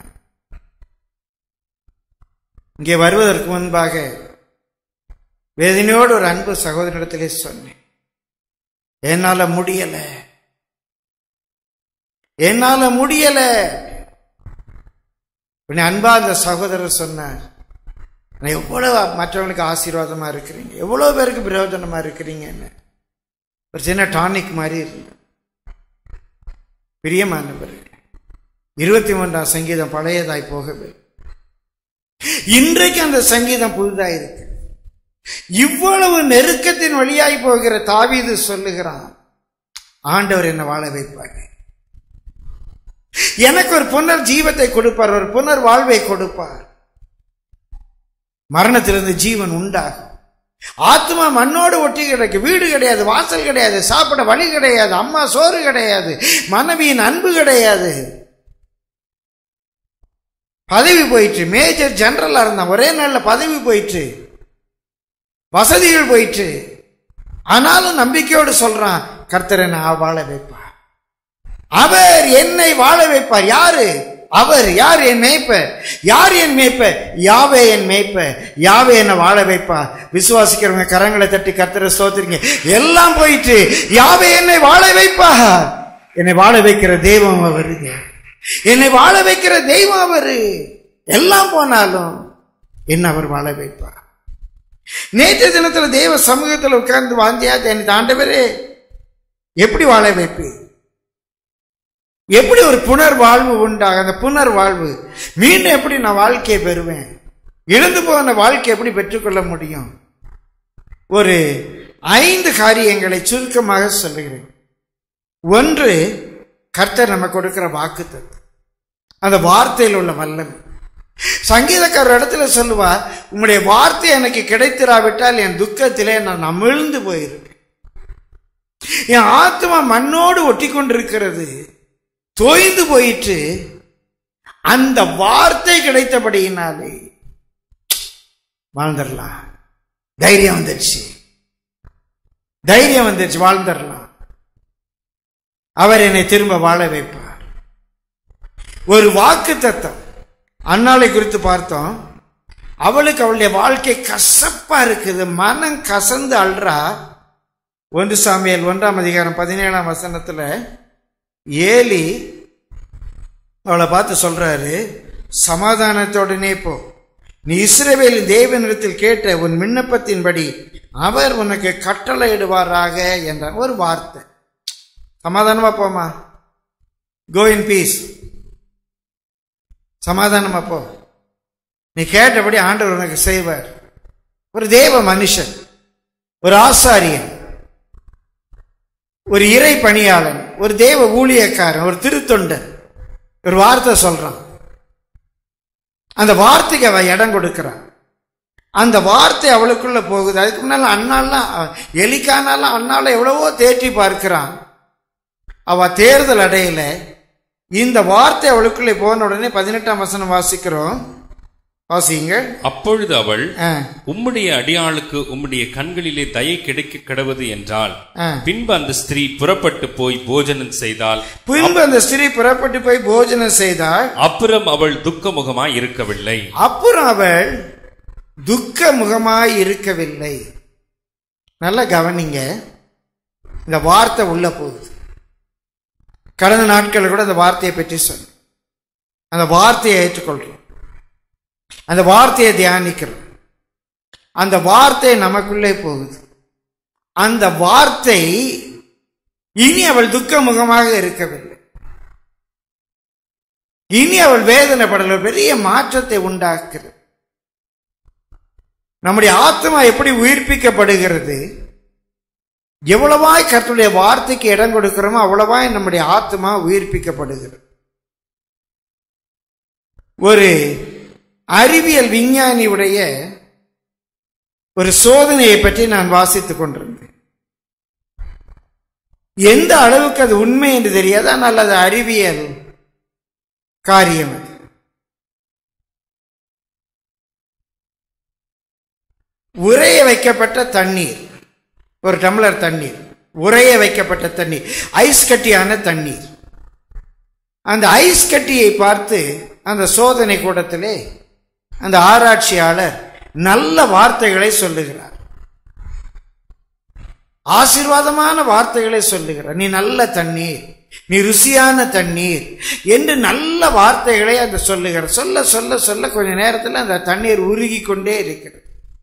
இங்கே வருவதற்கு முன்பாக வேதனையோடு ஒரு அன்பு சகோதரிடத்திலே சொன்னேன் என்னால முடியல என்னால முடியல உடனே அன்பா அந்த சகோதரர் சொன்னார் நான் எவ்வளவு மற்றவங்களுக்கு ஆசீர்வாதமா இருக்கிறீங்க எவ்வளவு பேருக்கு பிரயோஜனமா இருக்கிறீங்கன்னு ஒரு சின்ன டானிக் மாதிரி இருக்கு பிரியமானவர்கள் இருபத்தி மூன்றாம் சங்கீதம் பழையதாய் போகவே இன்றைக்கு அந்த சங்கீதம் புதிதாக இருக்கு இவ்வளவு நெருக்கத்தின் வழியாய் போகிற தாவீது சொல்லுகிறான் ஆண்டவர் என்ன வாழ வைப்பார் எனக்கு ஒரு புனர் ஜீவத்தை கொடுப்பார் ஒரு புனர் வாழ்வை கொடுப்பார் மரணத்திலிருந்து ஜீவன் உண்டாகும் ஆத்மா மண்ணோடு ஒட்டி கிடக்கு வீடு கிடையாது வாசல் கிடையாது சாப்பிட வழி கிடையாது அம்மா சோறு கிடையாது மனைவியின் அன்பு கிடையாது பதவி போயிற்று மேஜர் ஜெனரலா இருந்தான் ஒரே நாள்ல பதவி போயிற்று வசதிகள் போயிற்று ஆனாலும் நம்பிக்கையோடு சொல்றான் கர்த்தரை நான் வாழ வைப்பார் அவர் என்னை வாழ வைப்பார் யாரு அவர் யார் என் மேய்ப்பர் யார் என் மேய்ப்பர் யாவே என் மேய்ப்பர் யாவே என்னை வாழ வைப்பா விசுவாசிக்கிறவங்க கரங்களை தட்டி கர்த்தரை ஸ்தோத்திரிங்க எல்லாம் போயிட்டு யாவே என்னை வாழ வைப்பா என்னை வாழ வைக்கிற தெய்வம் அவருங்க என்னை வாழ வைக்கிற தெய்வம் அவரு எல்லாம் போனாலும் என்ன அவர் வாழ வைப்பா நேற்று தினத்துல தேவ சமூகத்தில் உட்கார்ந்து வாந்தியா என் ஆண்டவரே எப்படி வாழ வைப்பு எப்படி ஒரு புனர் வாழ்வு உண்டாக அந்த புனர் வாழ்வு மீண்டும் எப்படி நான் வாழ்க்கையை பெறுவேன் இழந்து போன வாழ்க்கை எப்படி பெற்றுக்கொள்ள முடியும் ஒரு ஐந்து காரியங்களை சுருக்கமாக சொல்லுகிறேன் ஒன்று கர்த்தர் நம்ம கொடுக்கிற வாக்கு அந்த வார்த்தையில் உள்ள வல்லமை சங்கீதக்காரர் இடத்துல சொல்லுவா உங்களுடைய வார்த்தை எனக்கு கிடைத்திராவிட்டால் என் துக்கத்திலே நான் அமிழ்ந்து போயிருப்பேன் என் ஆத்மா மண்ணோடு ஒட்டி கொண்டிருக்கிறது தோய்ந்து போயிட்டு அந்த வார்த்தை கிடைத்தபடியினாலே வாழ்ந்துடலாம் தைரியம் வந்துருச்சு தைரியம் வந்துருச்சு வாழ்ந்துடலாம் அவர் என்னை திரும்ப வாழ வைப்பார் ஒரு வாக்கு தத்தம் அன்னாளை குறித்து பார்த்தோம் அவளுக்கு அவளுடைய வாழ்க்கை கசப்பா இருக்குது மனம் கசந்து அல்றா ஒன்று சாமியல் ஒன்றாம் அதிகாரம் பதினேழாம் வசனத்துல ஏலி அவளை பார்த்து சொல்றாரு சமாதானத்தோடனே போ நீ இஸ்ரவேலின் தேவனிடத்தில் கேட்ட உன் விண்ணப்பத்தின்படி அவர் உனக்கு கட்டளையிடுவாராக என்ற ஒரு வார்த்தை சமாதானமா போமா கோ இன் பீஸ் சமாதானமா போ நீ கேட்டபடி ஆண்டவர் உனக்கு செய்வார் ஒரு தேவ மனுஷன் ஒரு ஆசாரியன் ஒரு இறை பணியாளன் ஒரு தேவ ஊழியக்காரன் ஒரு திருத்தொண்டன் ஒரு வார்த்தை சொல்றான் அந்த வார்த்தைக்கு அவ இடம் கொடுக்கிறான் அந்த வார்த்தை அவளுக்குள்ள போகுது அதுக்கு முன்னால அண்ணாலாம் எலிக்கானாலாம் அண்ணால எவ்வளவோ தேற்றி பார்க்கிறான் அவ தேர்தல் அடையில இந்த வார்த்தை அவளுக்குள்ளே போன உடனே பதினெட்டாம் வசனம் வாசிக்கிறோம் வாசிங்க அப்பொழுது அவள் ஆ, உம்முடைய அடியாளுக்கு உம்முடைய கண்களிலே தயை கிடைக்க கிடவது என்றால் ஆ. பின்பு அந்த ஸ்திரீ புறப்பட்டு போய் போஜனம் செய்தால் பின்பு அந்த ஸ்திரீ புறப்பட்டு போய் போஜனம் செய்தாள் அப்புறம் அவள் துக்கமுகமாய் இருக்கவில்லை அப்புறம் அவள் துக்க முகமாய் இருக்கவில்லை நல்லா கவனிங்க இந்த வார்த்தை உள்ள போகுது கடந்த நாட்களில் கூட அந்த வார்த்தையை பற்றி சொன்னேன் அந்த வார்த்தையை ஏற்றுக்கொள்றோம் அந்த வார்த்தையை தியானிக்கிறோம் அந்த வார்த்தை நமக்குள்ளே போகுது அந்த வார்த்தை இனி அவள் துக்க முகமாக இருக்கவில்லை இனி அவள் வேதனைப்படல ஒரு பெரிய மாற்றத்தை உண்டாக்குறது நம்முடைய ஆத்மா எப்படி உயிர்ப்பிக்கப்படுகிறது எவ்வளவாய் கர்த்தருடைய வார்த்தைக்கு இடம் கொடுக்கிறோமோ அவ்வளவாய் நம்முடைய ஆத்மா உயிர்ப்பிக்கப்படுகிறது ஒரு அறிவியல் விஞ்ஞானியுடைய ஒரு சோதனையை பற்றி நான் வாசித்துக் கொண்டிருந்தேன் எந்த அளவுக்கு அது உண்மை என்று தெரியாது ஆனால் அது அறிவியல் காரியம் அது உரைய வைக்கப்பட்ட தண்ணீர் ஒரு டம்ளர் தண்ணீர் உரைய வைக்கப்பட்ட தண்ணீர் ஐஸ் கட்டியான தண்ணீர் அந்த ஐஸ் கட்டியை பார்த்து அந்த சோதனை கூடத்திலே அந்த ஆராய்ச்சியாளர் நல்ல வார்த்தைகளை சொல்லுகிறார் ஆசீர்வாதமான வார்த்தைகளை சொல்லுகிறார் நீ நல்ல தண்ணீர் நீ ருசியான தண்ணீர் என்று நல்ல வார்த்தைகளை அந்த சொல்லுகிறார் சொல்ல சொல்ல சொல்ல கொஞ்ச நேரத்தில் அந்த தண்ணீர் உருகி கொண்டே இருக்கிறது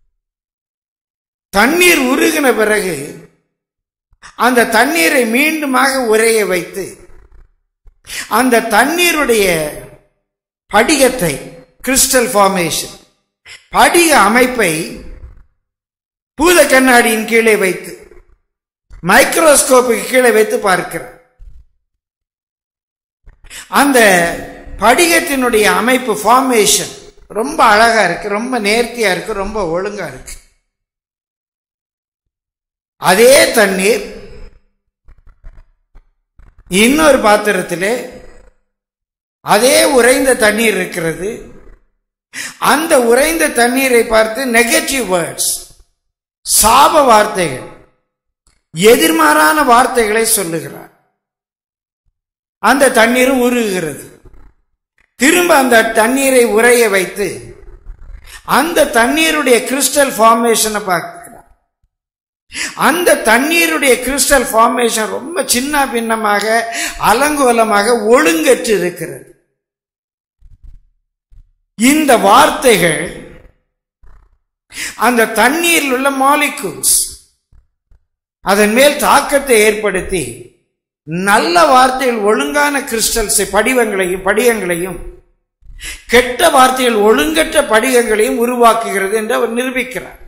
தண்ணீர் உருகின பிறகு அந்த தண்ணீரை மீண்டுமாக உரைய வைத்து அந்த தண்ணீருடைய படிகத்தை கிறிஸ்டல் ஃபார்மேஷன் படிக அமைப்பை பூத கண்ணாடியின் கீழே வைத்து மைக்ரோஸ்கோப்புக்கு கீழே வைத்து பார்க்கிறார் அந்த படிகத்தினுடைய அமைப்பு ஃபார்மேஷன் ரொம்ப அழகா இருக்கு ரொம்ப நேர்த்தியா இருக்கு ரொம்ப ஒழுங்கா இருக்கு அதே தண்ணீர் இன்னொரு பாத்திரத்திலே அதே உறைந்த தண்ணீர் இருக்கிறது அந்த உறைந்த தண்ணீரை பார்த்து நெகட்டிவ் வேர்ட்ஸ் சாப வார்த்தைகள் எதிர்மாறான வார்த்தைகளை சொல்லுகிறார் அந்த தண்ணீரும் உருகுகிறது திரும்ப அந்த தண்ணீரை உறைய வைத்து அந்த தண்ணீருடைய கிறிஸ்டல் ஃபார்மேஷனை பார்க்கிறார் அந்த தண்ணீருடைய கிறிஸ்டல் ஃபார்மேஷன் ரொம்ப சின்ன பின்னமாக அலங்கோலமாக ஒழுங்கற்று இருக்கிறது இந்த வார்த்தைகள் அந்த தண்ணீரில் உள்ள மாலிகூல்ஸ் அதன் மேல் தாக்கத்தை ஏற்படுத்தி நல்ல வார்த்தைகள் ஒழுங்கான கிறிஸ்டல்ஸை படிவங்களையும் படிகங்களையும் கெட்ட வார்த்தைகள் ஒழுங்கற்ற படிகங்களையும் உருவாக்குகிறது என்று அவர் நிரூபிக்கிறார்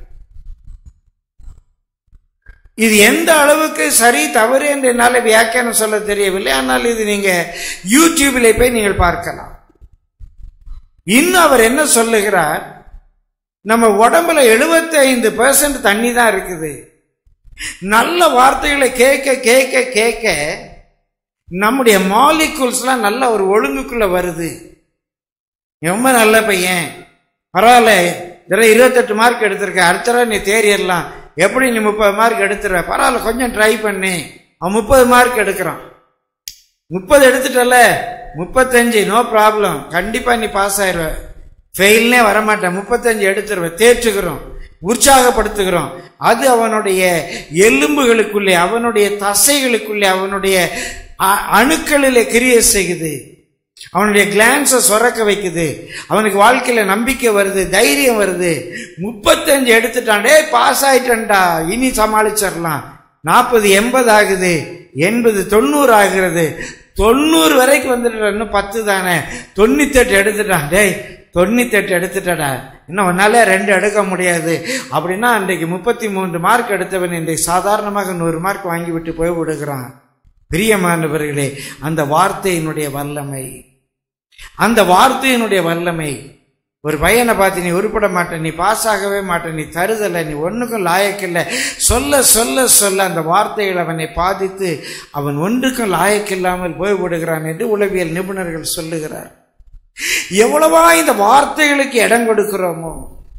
இது எந்த அளவுக்கு சரி தவறு என்று என்னால் வியாக்கியானம் சொல்ல தெரியவில்லை ஆனால் இது நீங்க யூடியூபில் போய் நீங்கள் பார்க்கலாம் இன்னும் அவர் என்ன சொல்லுகிறார் நம்ம உடம்புல 75% ஐந்து பெர்சன்ட் தண்ணி தான் இருக்குது நல்ல வார்த்தைகளை கேட்க கேட்க கேட்க நம்முடைய மாலிகூல்ஸ்லாம் நல்ல ஒரு ஒழுங்குக்குள்ள வருது ரொம்ப நல்ல பையன் பரவாயில்ல இதெல்லாம் இருபத்தெட்டு மார்க் எடுத்திருக்க அடுத்த தடவை நீ தேறிடலாம் எப்படி நீ முப்பது மார்க் எடுத்துருவ பரவாயில்ல கொஞ்சம் ட்ரை பண்ணி அவன் முப்பது மார்க் எடுக்கிறான் முப்பது எடுத்துட்டல முப்பத்தஞ்சு நோ ப்ராப்ளம் கண்டிப்பா நீ பாஸ் ஆயிடுவ ஃபெயில்னே வரமாட்டேன் முப்பத்தஞ்சு எடுத்துருவ தேற்றுகிறோம் உற்சாகப்படுத்துகிறோம் அது அவனுடைய எலும்புகளுக்குள்ளே அவனுடைய தசைகளுக்குள்ளே அவனுடைய அ- அணுக்களிலே கிரியை செய்யுது அவனுடைய கிளான்ஸை சுரக்க வைக்குது அவனுக்கு வாழ்க்கையில நம்பிக்கை வருது தைரியம் வருது முப்பத்தஞ்சு எடுத்துட்டான் டேய் பாஸ் ஆயிட்டேன்டா இனி சமாளிச்சிடலாம் நாற்பது எண்பது ஆகுது எண்பது தொண்ணூறு ஆகிறது தொண்ணூறு வரைக்கும் வந்துட்டு இன்னும் பத்து தானே தொண்ணூத்தெட்டு எடுத்துட்டான் டேய் தொண்ணூத்தெட்டு எடுத்துட்டடா இன்னும் உன்னால ரெண்டு எடுக்க முடியாது அப்படின்னா அன்றைக்கு முப்பத்தி மூன்று மார்க் எடுத்தவன் இன்றைக்கு சாதாரணமாக நூறு மார்க் வாங்கி விட்டு போய் விடுகிறான் பிரியமானவர்களே அந்த வார்த்தையினுடைய வல்லமை அந்த வார்த்தையினுடைய வல்லமை ஒரு பையனை பார்த்து நீ உருப்பட மாட்ட நீ பாஸ் ஆகவே மாட்ட நீ தருதல நீ ஒன்றுக்கும் லாயக்கில்லை சொல்ல சொல்ல சொல்ல அந்த வார்த்தைகள் அவனை பாதித்து அவன் ஒன்றுக்கும் லாயக்கில்லாமல் போய்விடுகிறான் என்று உளவியல் நிபுணர்கள் சொல்லுகிறார் எவ்வளவா இந்த வார்த்தைகளுக்கு இடம் கொடுக்கிறோமோ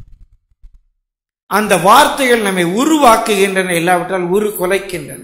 அந்த வார்த்தைகள் நம்மை உருவாக்குகின்றன இல்லாவிட்டால் உரு குலைக்கின்றன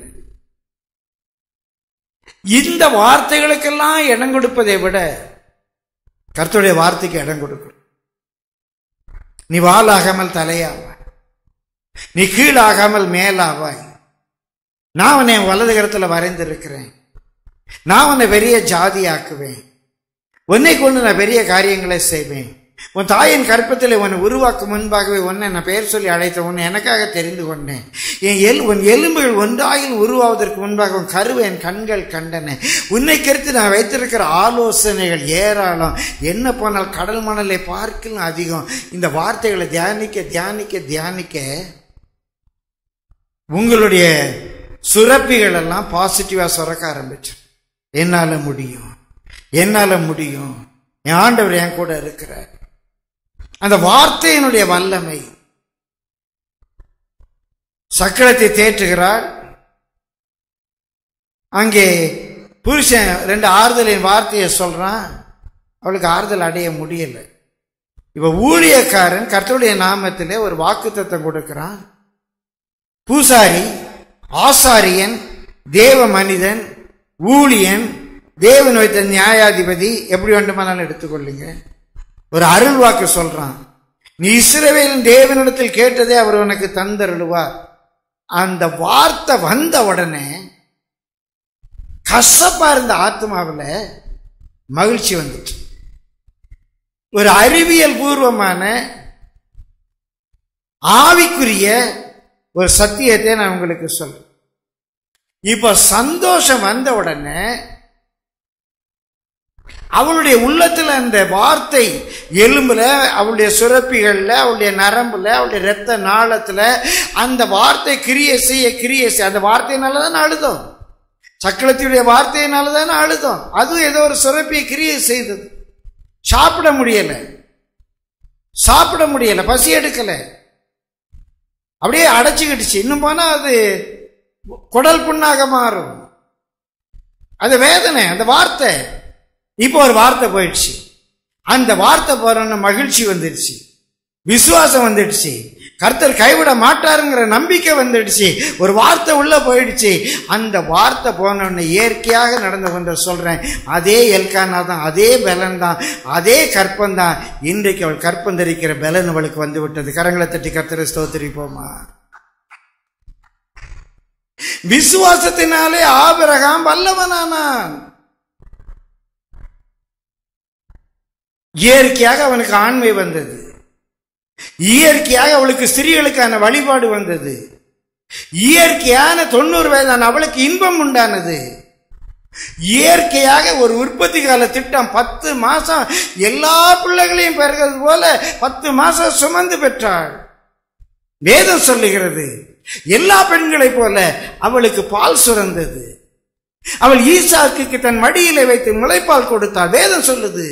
இந்த வார்த்தைகளுக்கெல்லாம் இடம் கொடுப்பதை விட கர்த்தருடைய வார்த்தைக்கு இடம் கொடுக்கணும் நீ வாளாகாமல் தலையாவாய் நீ கீழாகாமல் மேலாவாய் நான் உன்னை என் வலது கரத்தில் வரைந்திருக்கிறேன் நான் உன்னை பெரிய ஜாதி ஆக்குவேன் உன்னை கொண்டு நான் பெரிய காரியங்களை செய்வேன் உன் தாயின் கற்பத்தில் உன்னை உருவாக்கும் முன்பாகவே உன்னை நான் பெயர் சொல்லி அழைத்த உன்னை எனக்காக தெரிந்து கொண்டேன் என் எல் உன் எலும்புகள் ஒன்றாயில் உருவாவதற்கு முன்பாக உன் கருவை என் கண்கள் கண்டன உன்னை கருத்து நான் வைத்திருக்கிற ஆலோசனைகள் ஏராளம் என்ன போனால் கடல் மணலை பார்க்கலாம் அதிகம் இந்த வார்த்தைகளை தியானிக்க தியானிக்க தியானிக்க உங்களுடைய சுரப்பிகள் எல்லாம் பாசிட்டிவா சுரக்க ஆரம்பிச்சு என்னால முடியும் என்னால முடியும் என் ஆண்டவர் என் கூட இருக்கிறார் அந்த வார்த்தையினுடைய வல்லமை சக்கரத்தை தேற்றுகிறாள் அங்கே புருஷன் ரெண்டு ஆறுதலின் வார்த்தையை சொல்றான் அவளுக்கு ஆறுதல் அடைய முடியல இப்ப ஊழியக்காரன் கர்த்தருடைய நாமத்திலே ஒரு வாக்குத்தத்தம் கொடுக்கிறான் பூசாரி ஆசாரியன் தேவ மனிதன் ஊழியன் தேவன் வைத்த நியாயாதிபதி எப்படி வேண்டுமானாலும் எடுத்துக்கொள்ளுங்க ஒரு அருள் வாக்கு சொல்றான் நீ இஸ்ரவேலின் தேவனிடத்தில் கேட்டதே அவர் உனக்கு தந்தருளுவார் அந்த வார்த்தை வந்த உடனே கசப்பா இருந்த ஆத்மாவில் மகிழ்ச்சி வந்துச்சு ஒரு அறிவியல் பூர்வமான ஆவிக்குரிய ஒரு சத்தியத்தை நான் உங்களுக்கு சொல்றேன் இப்ப சந்தோஷம் வந்த உடனே அவளுடைய உள்ளத்துல அந்த வார்த்தை எலும்புல அவளுடைய சுரப்பிகள்ல அவளுடைய நரம்புல அவளுடைய ரத்த நாளத்துல அந்த வார்த்தை கிரியை செய்ய கிரியை செய்ய அந்த வார்த்தையினால தான் அழுதோம் சக்கரத்தினுடைய வார்த்தையினால தான் அழுதோம் அதுவும் ஏதோ ஒரு சுரப்பியை கிரியை செய்தது சாப்பிட முடியல சாப்பிட முடியல பசி எடுக்கல அப்படியே அடைச்சுக்கிடுச்சு இன்னும் போனா அது குடல் புண்ணாக மாறும் அது வேதனை அந்த வார்த்தை இப்போ ஒரு வார்த்தை போயிடுச்சு அந்த வார்த்தை போறோன்னு மகிழ்ச்சி வந்துடுச்சு விசுவாசம் வந்துடுச்சு கர்த்தர் கைவிட மாட்டாருங்கிற நம்பிக்கை வந்துடுச்சு ஒரு வார்த்தை உள்ள போயிடுச்சு அந்த வார்த்தை போன உடனே இயற்கையாக நடந்து கொண்டு சொல்றேன் அதே எல்கானா தான் அதே பலன் தான் அதே கற்பம் தான் இன்றைக்கு அவள் கற்பம் தரிக்கிற பலன் அவளுக்கு வந்து விட்டது கரங்களை தட்டி கர்த்தரை ஸ்தோத்திரிப்போமா விசுவாசத்தினாலே ஆபிரகாம் வல்லவனானான் இயற்கையாக அவனுக்கு ஆண்மை வந்தது இயற்கையாக அவளுக்கு ஸ்திரீகளுக்கான வழிபாடு வந்தது இயற்கையான தொண்ணூறு வயதான அவளுக்கு இன்பம் உண்டானது இயற்கையாக ஒரு உற்பத்தி கால திட்டம் பத்து மாசம் எல்லா பிள்ளைகளையும் பெறுகிறது போல பத்து மாசம் சுமந்து பெற்றாள் வேதம் சொல்லுகிறது எல்லா பெண்களைப் போல அவளுக்கு பால் சுரந்தது அவள் ஈசாக்கு தன் மடியிலே வைத்து முளைப்பால் கொடுத்தாள் வேதம் சொல்லுது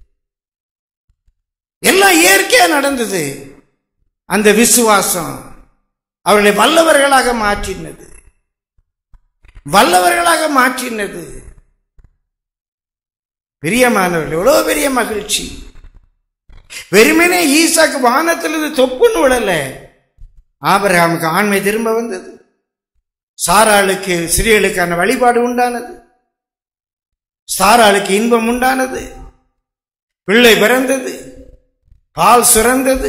எல்லாம் இயற்கையா நடந்தது அந்த விசுவாசம் அவர்களை வல்லவர்களாக மாற்றினது வல்லவர்களாக மாற்றினது பிரியமானவர்கள் எவ்வளவு பெரிய மகிழ்ச்சி வெறுமனே ஈசாக்கு வானத்திலிருந்து தொப்புன்னு விடல ஆபரகாமுக்கு ஆண்மை திரும்ப வந்தது சாராளுக்கு சிறியலுக்கான வழிபாடு உண்டானது சாராளுக்கு இன்பம் உண்டானது பிள்ளை பிறந்தது பால் சுரந்தது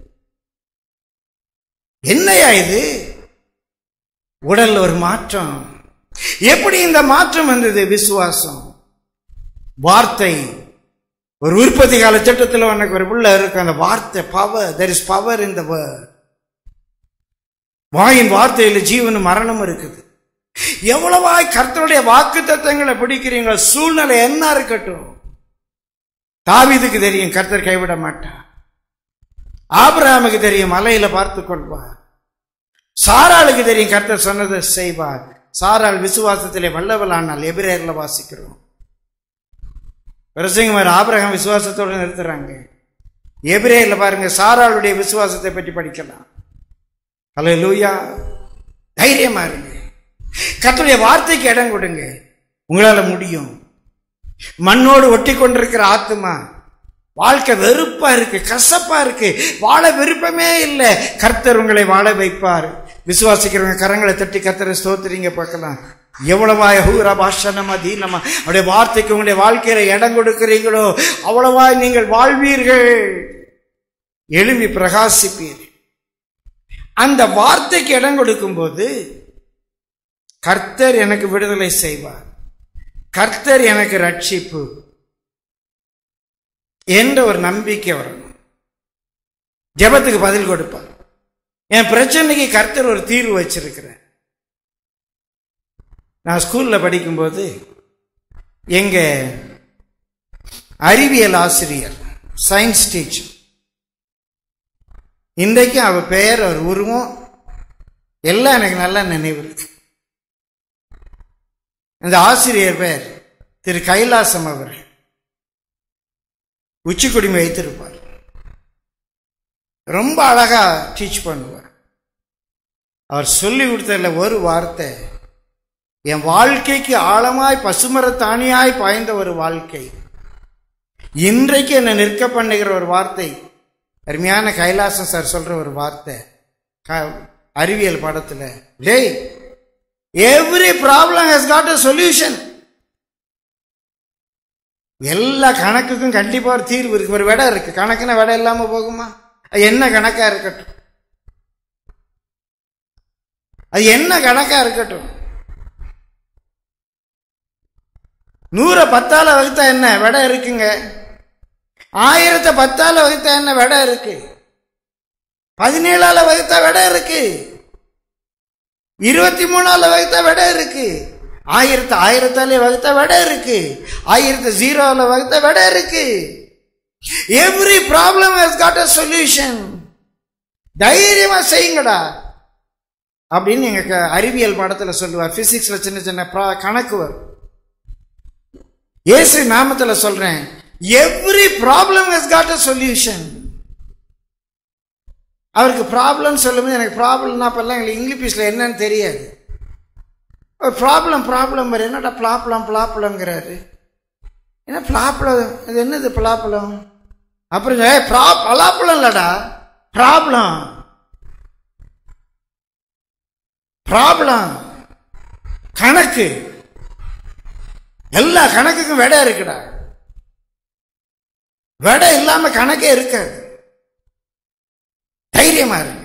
என்னையா இது உடல் ஒரு மாற்றம் எப்படி இந்த மாற்றம் வந்தது விசுவாசம் வார்த்தை ஒரு உற்பத்தி கால சட்டத்தில் உனக்கு ஒரு புள்ள இருக்கு அந்த வார்த்தை power there is power in the word வாயின் வார்த்தையில் ஜீவனும் மரணம் இருக்குது எவ்வளவாய் கர்த்தருடைய வாக்கு தத்தங்களை பிடிக்கிறீங்க சூழ்நிலை என்ன இருக்கட்டும் தாவீதுக்கு தெரியும் கர்த்தர் கைவிட மாட்டார் ஆபிரகாமுக்கு தெரியும் மலையில பார்த்து கொள்வார் சாராளுக்கு தெரியும் கர்த்தர் சொன்னதை செய்வார் சாராள் விசுவாசத்திலே வல்லவளானால் எபிரேர்ல வாசிக்கிறோம் பிரசங்கமார் ஆபிரகாம் விசுவாசத்தோடு நிறுத்துறாங்க எபிரேர்ல பாருங்க சாராளுடைய விசுவாசத்தை பற்றி படிக்கலாம் ஹலோ லூயா தைரியமா இருங்க கர்த்தருடைய வார்த்தைக்கு இடம் கொடுங்க உங்களால முடியும் மண்ணோடு ஒட்டி கொண்டிருக்கிற ஆத்துமா வாழ்க்கை வெறுப்பா இருக்கு கசப்பா இருக்கு வாழ விருப்பமே இல்லை கர்த்தர் உங்களை வாழ வைப்பார் விசுவாசிக்கிறவங்க கரங்களை தட்டி கர்த்தரை ஸ்தோத்திரிங்க பார்க்கலாம் எவ்வளவாய் ஹூரா பாஷனமா தீனமா அவருடைய வார்த்தைக்கு உங்களுடைய வாழ்க்கையில இடம் கொடுக்கிறீங்களோ அவ்வளவாய் நீங்கள் வாழ்வீர்கள் எழும்பி பிரகாசிப்பீர்கள் அந்த வார்த்தைக்கு இடம் கொடுக்கும்போது கர்த்தர் எனக்கு விடுதலை செய்வார் கர்த்தர் எனக்கு ரட்சிப்பு என்ற ஒரு நம்பிக்கை வரணும் ஜெபத்துக்கு பதில் கொடுப்பார் என் பிரச்சனைக்கு கர்த்தர் ஒரு தீர்வு வச்சிருக்கிறேன் நான் ஸ்கூல்ல படிக்கும்போது எங்க அறிவியல் ஆசிரியர் சயின்ஸ் டீச்சர் இன்றைக்கு அவ பெயர் அவர் உருவம் எல்லாம் எனக்கு நல்லா நினைவு இருக்கு இந்த ஆசிரியர் பெயர் திரு கைலாசம் அவர் உச்சிக்குடிமை வைத்திருப்பார் ரொம்ப அழகா டீச் பண்ணுவார் அவர் சொல்லி கொடுத்ததுல ஒரு வார்த்தை என் வாழ்க்கைக்கு ஆழமாய் பசுமரத்தானியாய் பாய்ந்த ஒரு வாழ்க்கை இன்றைக்கு என்னை நிற்க பண்ணுகிற ஒரு வார்த்தை அருமையான கைலாசம் சார் சொல்ற ஒரு வார்த்தை க- அறிவியல் பாடத்துல டேய் every problem has got a solution எல்லா கணக்குக்கும் கண்டிப்பா ஒரு தீர்வு இருக்கு ஒரு விடை இருக்கு கணக்குன விடை இல்லாம போகுமா அது என்ன கணக்கா இருக்கட்டும் அது என்ன கணக்கா இருக்கட்டும் நூறை பத்தால வகுத்தா என்ன விடை இருக்குங்க ஆயிரத்தை பத்தால வகுத்தா என்ன விடை இருக்கு பதினேழால வகுத்தா விடை இருக்கு இருபத்தி மூணால வகுத்தா விடை இருக்கு ஆயிரத்து ஆயிரத்தாலே வகுத்தா விடை இருக்கு ஆயிரத்து ஜீரோல வகுத்தா விடை இருக்கு every problem has got a solution தைரியமா செய்யுங்கடா அப்படின்னு எங்க க- அறிவியல் பாடத்துல சொல்லுவார் பிசிக்ஸ்ல சின்ன சின்ன ப்ரா- கணக்கு வரும் இயேசு நாமத்துல சொல்றேன் every problem has got a solution அவருக்கு ப்ராப்ளம் சொல்லும்போது எனக்கு ப்ராப்ளம்னா அப்பெல்லாம் எங்களுக்கு இங்கிலீஷில் என்னன்னு தெரியாது ஒரு ப்ராப்ளம் ப்ராப்ளம் வரும் என்னடா ப்ளாப்ளம் ப்ளாப்ளம்ங்கிறாரு என்ன ப்ளாப்ளம் இது என்னது ப்ளாப்ளம் அப்புறம் ஏ ப்ரா பலாப்பழம் இல்லடா ப்ராப்ளம் ப்ராப்ளம் கணக்கு எல்லா கணக்குக்கும் விடை இருக்குடா விடை இல்லாம கணக்கே இருக்காது தைரியமா இருங்க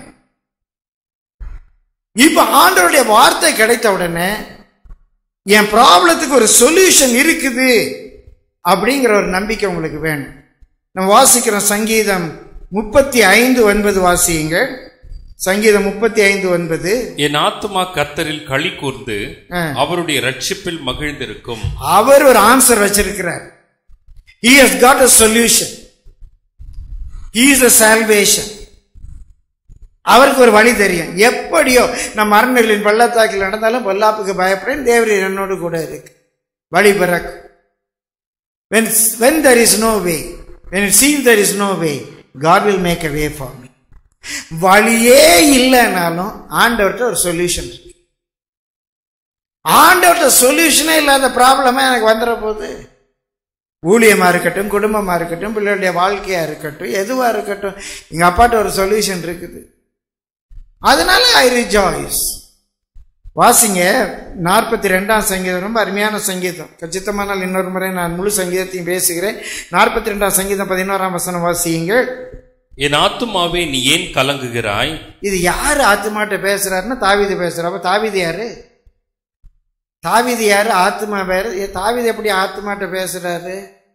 இப்ப ஆண்டவருடைய வார்த்தை கிடைத்த உடனே என் ப்ராப்ளத்துக்கு ஒரு சொல்யூஷன் இருக்குது அப்படிங்கிற ஒரு நம்பிக்கை உங்களுக்கு வேணும் நம்ம வாசிக்கிறோம் சங்கீதம் முப்பத்தி ஐந்து ஒன்பது வாசியுங்கள் சங்கீதம் முப்பத்தி ஐந்து ஒன்பது என் ஆத்துமா கர்த்தரில் களி கூர்ந்து ஆ. அவருடைய ரட்சிப்பில் மகிழ்ந்திருக்கும் அவர் ஒரு ஆன்சர் வச்சிருக்கிறார் he has got a solution he is a salvation அவருக்கு ஒரு வழி தெரியும் எப்படியோ நான் மரணங்களின் பள்ளத்தாக்கில் நடந்தாலும் பொல்லாப்புக்கு பயப்படுறேன் தேவரீர் என்னோடு கூட இருக்கு வழி பிறக்கும் when when there is no way when it seems there is no way god will make a way for me வழியே இல்லைனாலும் ஆண்டவர்கிட்ட ஒரு சொல்யூஷன் இருக்கு ஆண்டவர்கிட்ட சொல்யூஷனே இல்லாத ப்ராப்ளமே எனக்கு வந்துட போகுது ஊழியமா இருக்கட்டும் குடும்பமா இருக்கட்டும் பிள்ளைகளுடைய வாழ்க்கையா இருக்கட்டும் எதுவா இருக்கட்டும் எங்க அப்பாட்ட ஒரு சொல்யூஷன் இருக்குது அதனால ஐ ரிஜாய்ஸ் வாசிங்க நாற்பத்தி ரெண்டாம் சங்கீதம் ரொம்ப அருமையான சங்கீதம் கச்சித்தமானால் இன்னொரு முறை நான் முழு சங்கீதத்தையும் பேசுகிறேன் நாற்பத்தி ரெண்டாம் சங்கீதம் பதினோராம் வசனம் வாசியுங்கள் என் ஆத்துமாவே நீ ஏன் கலங்குகிறாய் இது யாரு ஆத்துமாட்ட பேசுறாருன்னா தாவீது பேசுறா அப்ப தாவீது யாரு தாவீது யாரு ஆத்துமா வேற ஏ, தாவீது எப்படி ஆத்துமாட்ட பேசுறாரு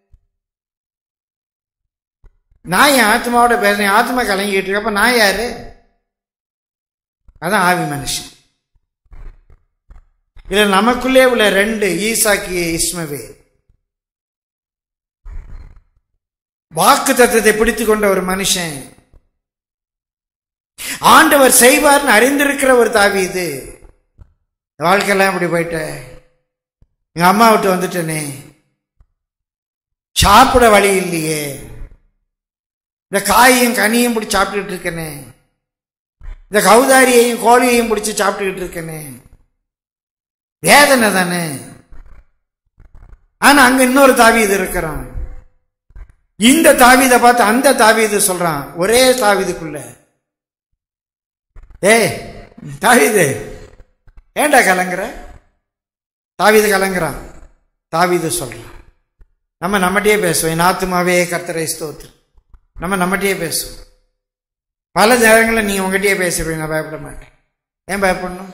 நான் என் ஆத்மாவோட பேசுறேன் ஆத்மா கலங்கிட்டு இருக்கு அப்ப நான் யாரு அதான் ஆவி மனுஷன் இதுல நமக்குள்ளே உள்ள ரெண்டு ஈசாக்கி இஸ்மவே வாக்கு தத்துவத்தை பிடித்து கொண்ட ஒரு மனுஷன் ஆண்டவர் செய்வார்னு அறிந்திருக்கிற ஒரு தாவீது வாழ்க்கையெல்லாம் இப்படி போயிட்ட எங்க அம்மா விட்டு வந்துட்டேனே சாப்பிட வழி இல்லையே இந்த காயையும் கனியும் பிடிச்சி சாப்பிட்டுக்கிட்டு இருக்கனே இந்த கௌதாரியையும் கோழியையும் பிடிச்சி சாப்பிட்டுக்கிட்டு இருக்கனே வேதனை தானே ஆனா அங்க இன்னொரு தாவீது இருக்கிறான் இந்த தாவீதை பார்த்து அந்த தாவீது சொல்றான் ஒரே தாவீதுக்குள்ள ஏய் தாவீது ஏன்டா கலங்குற தாவீது கலங்குறான் தாவீது சொல்றான் நம்ம நம்மகிட்டயே பேசுவோம் என் ஆத்துமாவே கர்த்தரை ஸ்தோத்திரம் நம்ம நம்மகிட்டயே பேசுவோம் பல நேரங்களில் நீங்க உங்ககிட்டயே பேசுவீங்க நான் பயப்பட மாட்டேன் ஏன் பயப்படணும்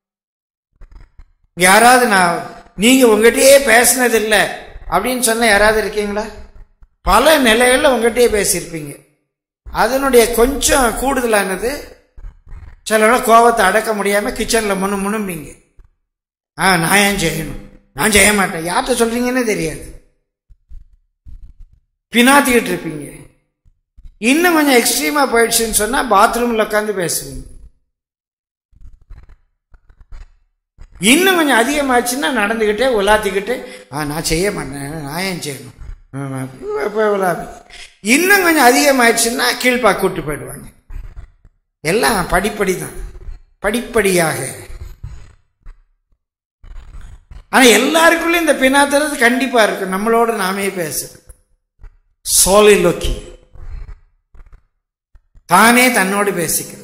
யாராவது நான் நீங்க உங்ககிட்டயே பேசினது இல்லை அப்படின்னு சொன்ன யாராவது இருக்கீங்களா பல நிலைகளில் உங்ககிட்டயே பேசியிருப்பீங்க அதனுடைய கொஞ்சம் கூடுதலானது சிலரோட கோபத்தை அடக்க முடியாம கிச்சன்ல முன்னு முணும்பீங்க ஆ நான் ஏன் செய்யணும் நான் செய்ய மாட்டேன் யார்கிட்ட சொல்றீங்கன்னே தெரியாது பினாத்திக்கிட்டு இருப்பீங்க இன்னும் கொஞ்சம் எக்ஸ்ட்ரீமா போயிடுச்சுன்னு சொன்னா பாத்ரூம்ல உட்காந்து பேசுவீங்க இன்னும் கொஞ்சம் அதிகமாச்சுன்னா நடந்துக்கிட்டே உலாத்திக்கிட்டு ஆ நான் செய்ய மாட்டேன் நான் ஏன் செய்யணும் ஆமா, இப்ப உலாவி. இன்னும் கொஞ்சம் அதிகமாயிடுச்சுன்னா கீழ்ப்பா கூட்டு போயிடுவாங்க எல்லாம் படிப்படி தான் படிப்படியாக ஆனா எல்லாருக்குள்ளயும் இந்த பினாத்துறது கண்டிப்பா இருக்கு நம்மளோட நாமே பேசுறது சோலிலோக்கி தானே தன்னோடு பேசிக்கிறது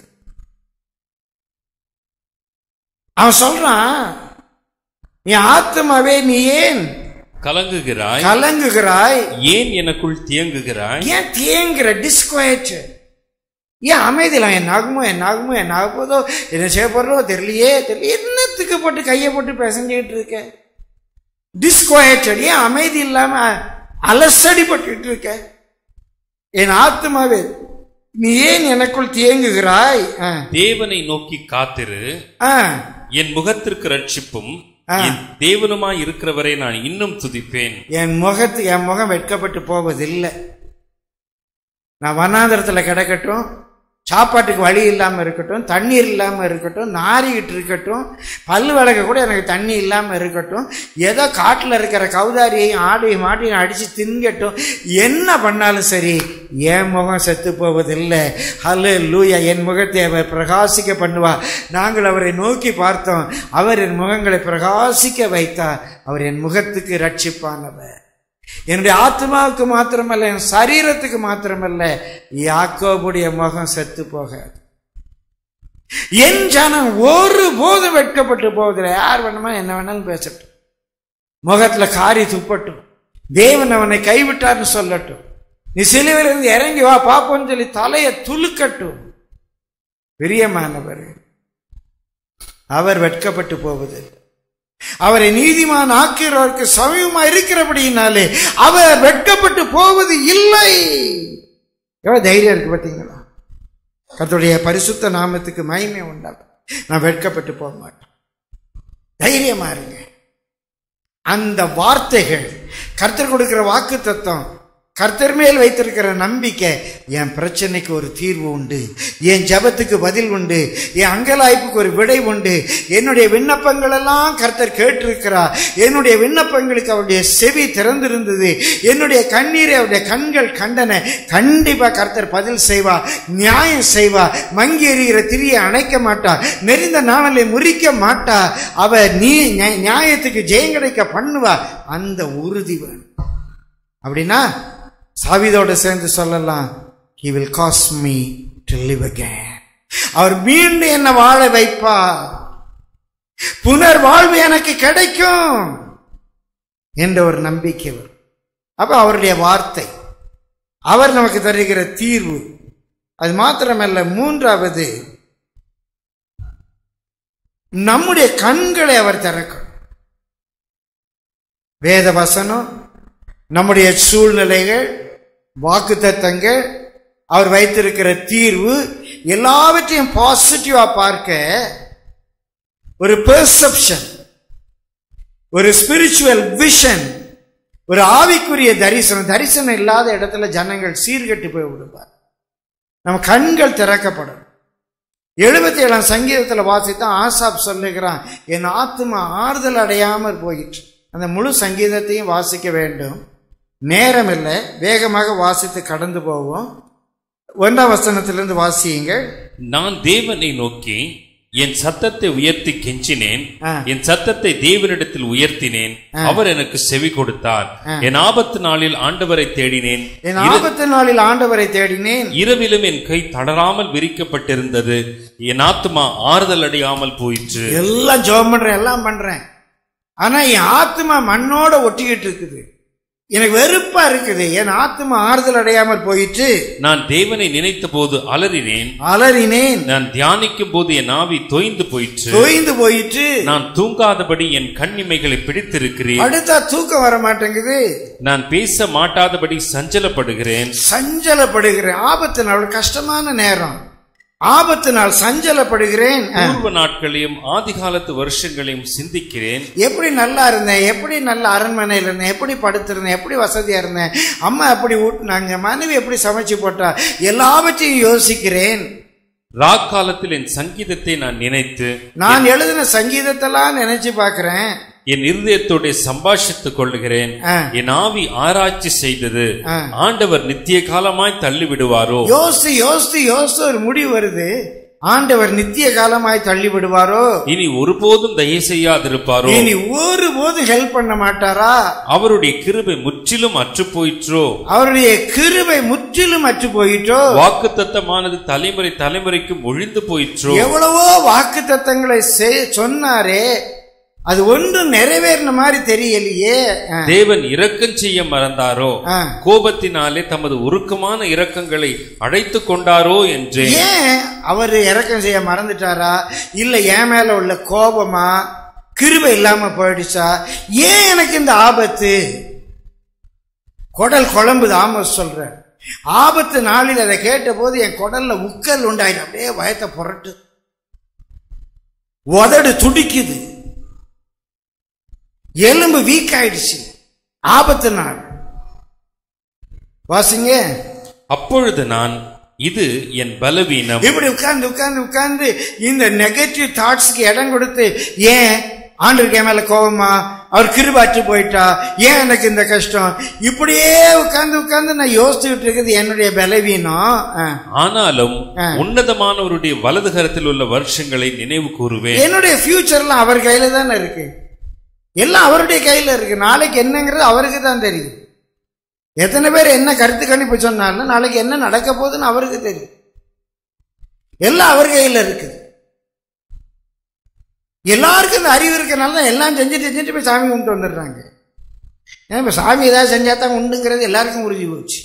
அவன் சொல்றான் நீ ஆத்மாவே நீ ஏன் கலங்குகிறாய் கலங்குகிறாய் ஏன் எனக்குள் தியங்குகிறாய் ஏன் தேங்குற டிஸ்குவேட் ஏன் அமைதியில் என்ன ஆகுமோ என்ன ஆகுமோ என்ன ஆக போதோ என்ன செய்ய போறோ தெரியலையே தெரியல என்னத்துக்கு போட்டு கையை போட்டு பேசஞ்சுக்கிட்டு இருக்க டிஸ்குவேட்டட் ஏன் அமைதி இல்லாம அலசடிப்பட்டு இருக்க என் ஆத்மாவே நீ ஏன் எனக்குள் தேங்குகிறாய் ஆ, தேவனை நோக்கி காத்திரு ஆ, என் முகத்திற்கு ரட்சிப்பும் ஆ. என் தேவனுமாய் இருக்கிறவரை நான் இன்னும் துதிப்பேன் என் முகத்து என் முகம் வெட்கப்பட்டு போவதில்லை நான் வனாந்திரத்தில் கிடக்கட்டும் சாப்பாட்டுக்கு வழி இல்லாமல் இருக்கட்டும் தண்ணீர் இல்லாமல் இருக்கட்டும் நாறிக்கிட்டு இருக்கட்டும் பல்லு விளக்க கூட எனக்கு தண்ணி இல்லாமல் இருக்கட்டும் ஏதோ காட்டில் இருக்கிற கௌதாரியையும் ஆடையும் மாட்டையும் அடித்து தின்கட்டும் என்ன பண்ணாலும் சரி என் முகம் செத்து போவதில்லை அல்ல லூயா என் முகத்தை அவர் பிரகாசிக்க பண்ணுவா நாங்கள் அவரை நோக்கி பார்த்தோம் அவர் என் முகங்களை பிரகாசிக்க வைத்தார் அவர் என் முகத்துக்கு ரட்சிப்பானவர் என்னுடைய ஆத்மாவுக்கு மாத்திரமல்ல என் சரீரத்துக்கு மாத்திரமல்ல யாக்கோபுடைய முகம் செத்து போக என் ஜனம் ஒரு போதும் வெட்கப்பட்டு போவதில்லை யார் வேணுமா என்ன வேணாலும் பேசட்டும் முகத்துல காரி துப்பட்டும் தேவன் அவனை கைவிட்டார்னு சொல்லட்டும் நீ சிலுவையிலிருந்து இறங்கி வா பாப்போன்னு சொல்லி தலையை துலுக்கட்டும் பிரியமானவர் அவர் வெட்கப்பட்டு போவது அவரை நீதிமான் ஆக்கிறவருக்கு சமயமா இருக்கிறபடியினாலே அவர் வெட்கப்பட்டு போவது இல்லை எவ்வளவு தைரியம் இருக்கு பார்த்தீங்களா கர்த்தருடைய பரிசுத்த நாமத்துக்கு மகிமை உண்டாகும் நான் வெட்கப்பட்டு போக மாட்டேன் தைரியமா இருங்க அந்த வார்த்தைகள் கர்த்தர் கொடுக்கிற வாக்கு தத்துவம் கர்த்தர் மேல் வைத்திருக்கிற நம்பிக்கை என் பிரச்சனைக்கு ஒரு தீர்வு உண்டு என் ஜபத்துக்கு பதில் உண்டு என் அங்கலாய்ப்புக்கு ஒரு விடை உண்டு என்னுடைய விண்ணப்பங்கள் எல்லாம் கர்த்தர் கேட்டிருக்கிறார் என்னுடைய விண்ணப்பங்களுக்கு அவருடைய செவி திறந்திருந்தது என்னுடைய கண்ணீரை அவருடைய கண்கள் கண்டன கண்டிப்பா கர்த்தர் பதில் செய்வா நியாயம் செய்வா மங்கி எறிகிற திரியை அணைக்க மாட்டா நெறிந்த நாவலை முறிக்க மாட்டா அவ நீ நியா- நியாயத்துக்கு ஜெயம் கிடைக்க பண்ணுவா அந்த உறுதி வேணும் அப்படின்னா சாவிதோட சேர்ந்து சொல்லலாம் he will cause me to live again அவர் மீண்டும் என்ன வாழ வைப்பார் புனர் வாழ்வு எனக்கு கிடைக்கும் என்ற ஒரு நம்பிக்கை வரும் அப்ப அவருடைய வார்த்தை அவர் நமக்கு தருகிற தீர்வு அது மாத்திரமல்ல மூன்றாவது நம்முடைய கண்களை அவர் திறக்கும் வேத வசனம் நம்முடைய சூழ்நிலைகள் வாக்குத்தத்தங்கள் அவர் வைத்திருக்கிற தீர்வு எல்லாவற்றையும் பாசிட்டிவா பார்க்க ஒரு பெர்செப்ஷன் ஒரு ஸ்பிரிச்சுவல் விஷன் ஒரு ஆவிக்குரிய தரிசனம் தரிசனம் இல்லாத இடத்துல ஜனங்கள் சீர்கெட்டு போய் விடுவார் நம்ம கண்கள் திறக்கப்படும் எழுபத்தி ஏழாம் சங்கீதத்தில் வாசித்தான் ஆசாப் சொல்லுகிறான் என் ஆத்துமா ஆறுதல் அடையாமல் போயிற்று அந்த முழு சங்கீதத்தையும் வாசிக்க வேண்டும் நேரம் இல்லை வேகமாக வாசித்து கடந்து போவோம் ஒன்றாம் வசனத்திலிருந்து வாசியுங்கள் நான் தேவனை நோக்கி என் சத்தத்தை உயர்த்தி கெஞ்சினேன் ஆ. என் சத்தத்தை தேவனிடத்தில் உயர்த்தினேன் அவர் எனக்கு செவி கொடுத்தார் என் ஆபத்து நாளில் ஆண்டவரை தேடினேன் என் ஆபத்து நாளில் ஆண்டவரை தேடினேன் இரவிலும் என் கை தளராமல் விரிக்கப்பட்டிருந்தது என் ஆத்துமா ஆறுதல் அடையாமல் போயிற்று எல்லாம் ஜோம் பண்றேன் எல்லாம் பண்றேன் ஆனா என் ஆத்மா மண்ணோட ஒட்டிக்கிட்டு இருக்குது எனக்கு வெறுப்பா இருக்குது என் ஆத்மா ஆறுதல் அடையாமல் போயிட்டு நான் தேவனை நினைத்த போது அலறினேன் அலறினேன் நான் தியானிக்கும் போது என் ஆவி தொய்ந்து போயிற்று தொய்ந்து போயிட்டு நான் தூங்காதபடி என் கண்ணிமைகளை பிடித்திருக்கிறேன் அடுத்தா தூக்கம் வர மாட்டேங்குது நான் பேச மாட்டாதபடி சஞ்சலப்படுகிறேன் சஞ்சலப்படுகிறேன் ஆபத்து நாள் கஷ்டமான நேரம் ஆபத்து நாள் சஞ்சலப்படுகிறேன் ஆ. பூர்வ நாட்களையும் ஆதிகாலத்து வருஷங்களையும் சிந்திக்கிறேன் எப்படி நல்லா இருந்தேன் எப்படி நல்ல அரண்மனையில் இருந்தேன் எப்படி படுத்திருந்தேன் எப்படி வசதியா இருந்தேன் அம்மா எப்படி ஊட்டினாங்க மனைவி எப்படி சமைச்சு போட்டா எல்லாவற்றையும் யோசிக்கிறேன் ராக்காலத்தில் என் சங்கீதத்தை நான் நினைத்து நான் எழுதின சங்கீதத்தெல்லாம் நினைச்சு பார்க்கிறேன் என் இருதயத்தோட சம்பாஷித்துக் கொள்ளுகிறேன் ஆ. என் ஆவி ஆராய்ச்சி செய்தது ஆ. ஆண்டவர் நித்திய காலமாய் தள்ளி விடுவாரோ யோசித்து யோசித்து யோசித்து ஒரு முடிவு வருது ஆண்டவர் நித்திய காலமாய் தள்ளி விடுவாரோ இனி ஒருபோதும் தயை செய்யாதிருப்பாரோ இனி ஒருபோதும் ஹெல்ப் பண்ண மாட்டாரா அவருடைய கிருபை முற்றிலும் அற்று போயிற்றோ அவருடைய கிருபை முற்றிலும் அற்று போயிட்டோ வாக்குத்தத்தமானது தலைமுறை தலைமுறைக்கும் ஒழிந்து போயிற்றோ எவ்வளவோ வாக்கு தத்தங்களை சொன்னாரே அது ஒன்றும் நிறைவேறின மாதிரி தெரியலையே ஆ, தேவன் இரக்கம் செய்ய மறந்தாரோ ஆ. கோபத்தினாலே தமது உருக்கமான இரக்கங்களை அழைத்துக் கொண்டாரோ என்று ஏன் அவர் இறக்கம் செய்ய மறந்துட்டாரா இல்ல என் மேல உள்ள கோபமா கிருபை இல்லாம போயிடுச்சா ஏன் எனக்கு இந்த ஆபத்து குடல் குழம்புது ஆம சொல்ற ஆபத்து நாளில் அதை கேட்டபோது என் குடல்ல உக்கல் உண்டாயிடும் அப்படியே பயத்தை புரட்டு உதடு துடிக்குது எலும்பு வீக் ஆயிடுச்சு ஆபத்து நாள் வாசிங்க அப்பொழுது நான் இது என் பலவீனம் இப்படி உட்கார்ந்து உட்கார்ந்து உட்கார்ந்து இந்த நெகட்டிவ் தாட்ஸ்க்கு இடம் கொடுத்து ஏன் ஆண்டருக்கு என் மேல கோபமா அவர் கிருபாற்று போயிட்டா ஏன் எனக்கு இந்த கஷ்டம் இப்படியே உட்கார்ந்து உட்கார்ந்து நான் யோசிச்சுக்கிட்டு இருக்கிறது என்னுடைய பலவீனம் ஆ. ஆனாலும் ஆ. உன்னதமானவருடைய வலது கரத்தில் உள்ள வருஷங்களை நினைவு கூறுவேன் என்னுடைய ஃபியூச்சர்லாம் அவர் கையில தானே இருக்கு எல்லாம் அவருடைய கையில இருக்கு நாளைக்கு என்னங்கிறது அவருக்கு தான் தெரியும் எத்தனை பேர் என்ன கருத்து கணிப்பு சொன்னாலும் நாளைக்கு என்ன நடக்க போகுதுன்னு அவருக்கு தெரியும் எல்லாம் அவர் கையில இருக்குது எல்லாருக்கும் இந்த அறிவு இருக்கனால தான் எல்லாம் செஞ்சுட்டு செஞ்சுட்டு போய் சாமி கும்பிட்டு வந்துடுறாங்க ஏன்னா இப்போ சாமி ஏதாவது செஞ்சா தான் உண்டுங்கிறது எல்லாருக்கும் உறுதி போச்சு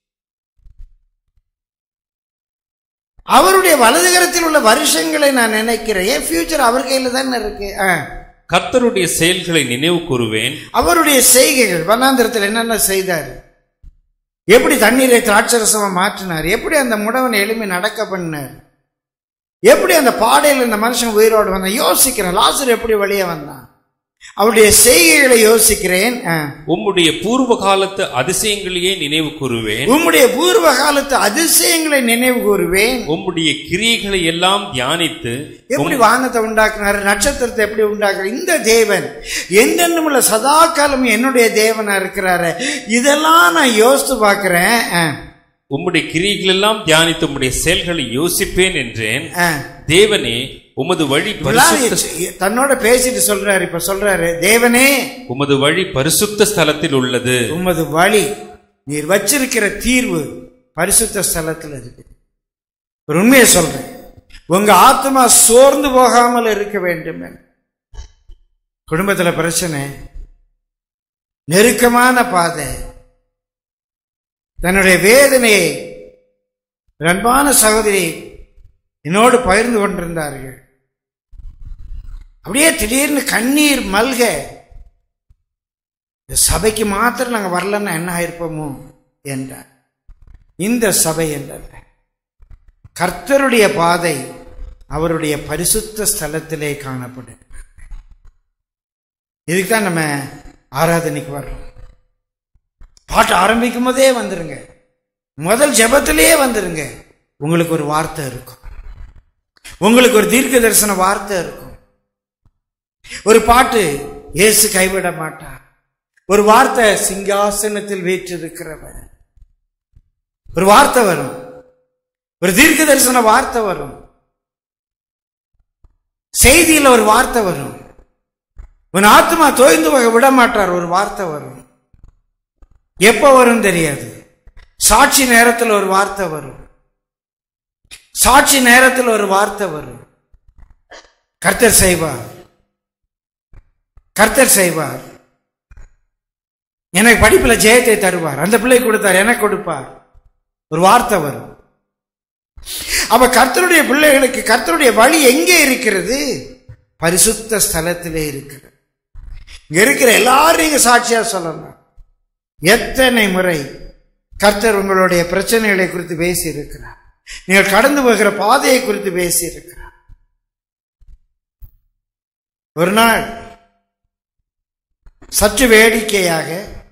அவருடைய வலதுகரத்தில் உள்ள வருஷங்களை நான் நினைக்கிறேன் என் ஃபியூச்சர் அவர் கையில் தானே இருக்கு ஆ. கர்த்தருடைய செயல்களை நினைவு கூறுவேன் அவருடைய செய்கைகள் வனாந்திரத்தில் என்னென்ன செய்தார் எப்படி தண்ணீரை திராட்சரசமா மாற்றினார் எப்படி அந்த முடவனை எளிமை நடக்க பண்ணார் எப்படி அந்த பாடையில் இந்த மனுஷன் உயிரோடு வந்தான் யோசிக்கிறேன் லாசர் எப்படி வெளியே வந்தான் அவருடைய செய்கைகளை யோசிக்கிறேன் ஆ. உம்முடைய பூர்வ காலத்து அதிசயங்களையே நினைவு கூறுவேன் உம்முடைய பூர்வ காலத்து அதிசயங்களை நினைவு கூறுவேன் உம்முடைய கிரியைகளை எல்லாம் தியானித்து எப்படி வானத்தை உண்டாக்குனாரு நட்சத்திரத்தை எப்படி உண்டாக்குறாரு இந்த தேவன் என்னென்னும் உள்ள சதா காலம் என்னுடைய தேவனா இருக்கிறாரு இதெல்லாம் நான் யோசித்து பார்க்கிறேன் ஆ, உம்முடைய கிரியைகள் எல்லாம் தியானித்து உம்முடைய செயல்களை யோசிப்பேன் என்றேன் ஆ. தேவனே உமது வழி பரிசுத்த தன்னோட பேசிட்டு சொல்றாரு இப்ப சொல்றாரு தேவனே உமது வழி பரிசுத்த ஸ்தலத்தில் உள்ளது உமது வழி நீர் வச்சிருக்கிற தீர்வு பரிசுத்த ஸ்தலத்தில் இருக்கு ஒரு உண்மையை சொல்றேன் உங்க ஆத்மா சோர்ந்து போகாமல் இருக்க வேண்டும் குடும்பத்துல பிரச்சனை நெருக்கமான பாதை தன்னுடைய வேதனையை ஒரு அன்பான சகோதரி என்னோடு பகிர்ந்து கொண்டிருந்தார்கள் அப்படியே திடீர்னு கண்ணீர் மல்க இந்த சபைக்கு மாத்திரம் நாங்கள் வரலன்னா என்ன ஆயிருப்போமோ என்றார் இந்த சபை என்றல்ல கர்த்தருடைய பாதை அவருடைய பரிசுத்த ஸ்தலத்திலே காணப்படும் இதுக்கு தான் நம்ம ஆராதனைக்கு வர்றோம் பாட்டு ஆரம்பிக்கும் போதே வந்துருங்க முதல் ஜெபத்திலேயே வந்துருங்க உங்களுக்கு ஒரு வார்த்தை இருக்கும் உங்களுக்கு ஒரு தீர்க்க தரிசன வார்த்தை இருக்கும் ஒரு பாட்டு இயேசு கைவிட மாட்டார் ஒரு வார்த்தை சிங்காசனத்தில் வீற்றிருக்கிறவன் ஒரு வார்த்தை வரும் ஒரு தீர்க்க தரிசன வார்த்தை வரும் செய்தியில் ஒரு வார்த்தை வரும் உன் ஆத்மா தோய்ந்து போக விட மாட்டார் ஒரு வார்த்தை வரும் எப்ப வரும் தெரியாது சாட்சி நேரத்தில் ஒரு வார்த்தை வரும் சாட்சி நேரத்தில் ஒரு வார்த்தை வரும் கர்த்தர் செய்வார் கர்த்தர் செய்வார் எனக்கு படிப்புல ஜெயத்தை தருவார் அந்த பிள்ளை கொடுத்தார் எனக்கு கொடுப்பார் ஒரு வார்த்தை வரும் அப்ப கர்த்தருடைய பிள்ளைகளுக்கு கர்த்தருடைய வழி எங்கே இருக்கிறது பரிசுத்த ஸ்தலத்திலே இருக்கிறது இங்க இருக்கிற எல்லாரும் நீங்க சாட்சியா சொல்லணும் எத்தனை முறை கர்த்தர் உங்களுடைய பிரச்சனைகளை குறித்து பேசி இருக்கிறார் நீங்கள் கடந்து போகிற பாதையை குறித்து பேசி இருக்கிறார் ஒரு நாள் சற்று வேடிக்கையாக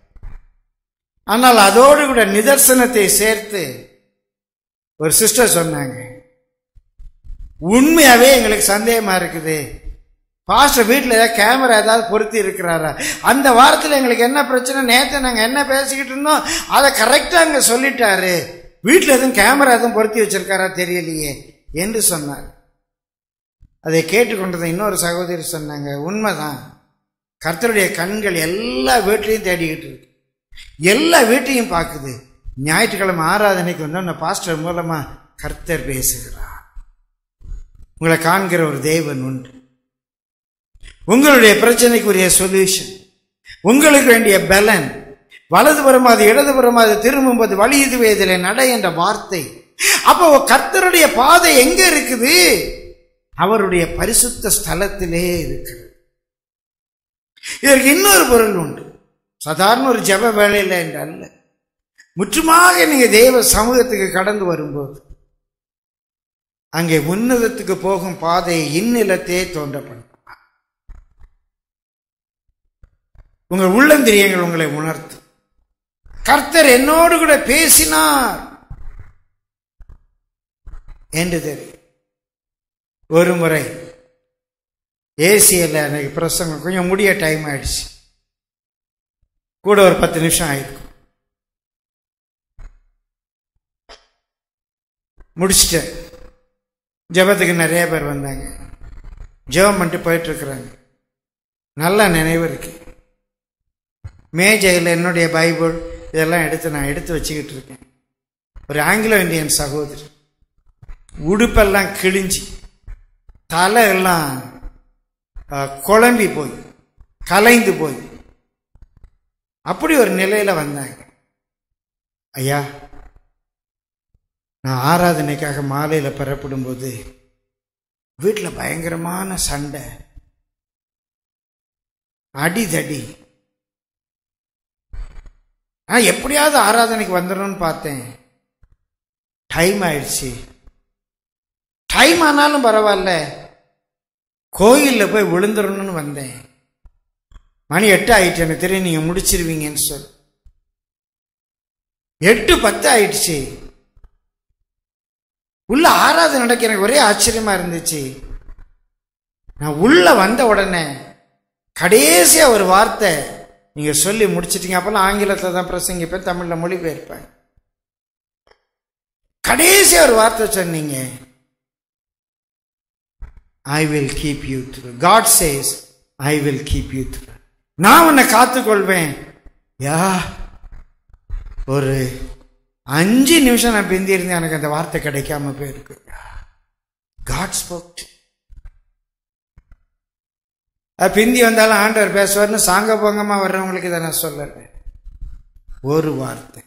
ஆனால் அதோடு கூட நிதர்சனத்தை சேர்த்து ஒரு சிஸ்டர் சொன்னாங்க உண்மையாவே எங்களுக்கு சந்தேகமா இருக்குது பாஸ்டர் வீட்டில் ஏதாவது கேமரா ஏதாவது பொருத்தி இருக்கிறாரா அந்த வாரத்தில் எங்களுக்கு என்ன பிரச்சனை நேற்று நாங்கள் என்ன பேசிக்கிட்டு இருந்தோம் அதை கரெக்டாக அங்கே சொல்லிட்டாரு வீட்டில் எதுவும் கேமரா எதுவும் பொருத்தி வச்சிருக்காரா தெரியலையே என்று சொன்னார் அதை கேட்டுக்கொண்டது இன்னொரு சகோதரி சொன்னாங்க உண்மைதான் கர்த்தருடைய கண்கள் எல்லா வீட்லையும் தேடிக்கிட்டு இருக்கு எல்லா வீட்டையும் பார்க்குது ஞாயிற்றுக்கிழமை ஆராதனைக்கு வந்து அந்த பாஸ்டர் மூலமா கர்த்தர் பேசுகிறார் உங்களை காண்கிற ஒரு தேவன் உண்டு உங்களுடைய பிரச்சனைக்குரிய சொல்யூஷன் உங்களுக்கு வேண்டிய பலன் வலதுபுறம் அது இடதுபுறம் அது திரும்பும்போது வழி இதுவே இதில் நட என்ற வார்த்தை அப்போ கர்த்தருடைய பாதை எங்க இருக்குது அவருடைய பரிசுத்த ஸ்தலத்திலே இருக்கிறது இதற்கு இன்னொரு பொருள் உண்டு சாதாரண ஒரு ஜெப வேலையில் என்று அல்ல முற்றுமாக நீங்க தேவ சமூகத்துக்கு கடந்து வரும்போது அங்கே உன்னதத்துக்கு போகும் பாதையை இந்நிலத்தே தோன்றப்படும் உங்கள் உள்ளந்திரியங்கள் உங்களை உணர்த்தும் கர்த்தர் என்னோடு கூட பேசினார் என்று தெரியும் ஒரு முறை ஏசியில் எனக்கு பிரசங்கம் கொஞ்சம் முடிய டைம் ஆயிடுச்சு கூட ஒரு பத்து நிமிஷம் ஆயிருக்கும் முடிச்சிட்டேன் ஜெபத்துக்கு நிறைய பேர் வந்தாங்க ஜெபம் பண்ணிட்டு போயிட்டு இருக்கிறாங்க நல்ல நினைவு இருக்கு மேஜையில் என்னுடைய பைபிள் இதெல்லாம் எடுத்து நான் எடுத்து வச்சுக்கிட்டு இருக்கேன் ஒரு ஆங்கிலோ இந்தியன் சகோதரி உடுப்பெல்லாம் கிழிஞ்சி தலை எல்லாம் அஹ், குழம்பி போய் கலைந்து போய் அப்படி ஒரு நிலையில வந்தாங்க ஐயா நான் ஆராதனைக்காக மாலையில் பெறப்படும் போது வீட்டில் பயங்கரமான சண்டை அடிதடி நான் எப்படியாவது ஆராதனைக்கு வந்துடணும்னு பார்த்தேன் டைம் ஆயிடுச்சு டைம் ஆனாலும் பரவாயில்ல கோயிலில் போய் விழுந்துடணும்னு வந்தேன் மணி எட்டு ஆயிடுச்சு எனக்கு தெரியும் நீங்கள் முடிச்சிருவீங்கன்னு சொல் எட்டு பத்து ஆயிடுச்சு உள்ள ஆராதனை நடக்க எனக்கு ஒரே ஆச்சரியமா இருந்துச்சு நான் உள்ள வந்த உடனே கடைசியா ஒரு வார்த்தை நீங்க சொல்லி முடிச்சிட்டீங்க அப்பெல்லாம் ஆங்கிலத்தில் தான் பிரசங்கிப்பேன் தமிழ்ல மொழிபெயர்ப்பேன் கடைசியா ஒரு வார்த்தை சொன்னீங்க I will keep you through God says I will keep you through நான் உன்னை காத்துக்கொள்வேன் யா ஒரு அஞ்சு நிமிஷம் நான் பிந்தி இருந்தேன் எனக்கு அந்த வார்த்தை கிடைக்காம போயிருக்கு காட் ஸ்போக் அது பிந்தி வந்தாலும் ஆண்டவர் பேசுவார்னு சாங்க பொங்கமா வர்றவங்களுக்கு இதை நான் சொல்லலை ஒரு வார்த்தை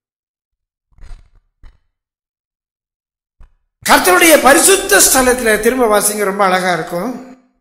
கர்த்தருடைய பரிசுத்த ஸ்தலத்துல திரும்ப வாசிங்க ரொம்ப அழகா இருக்கும்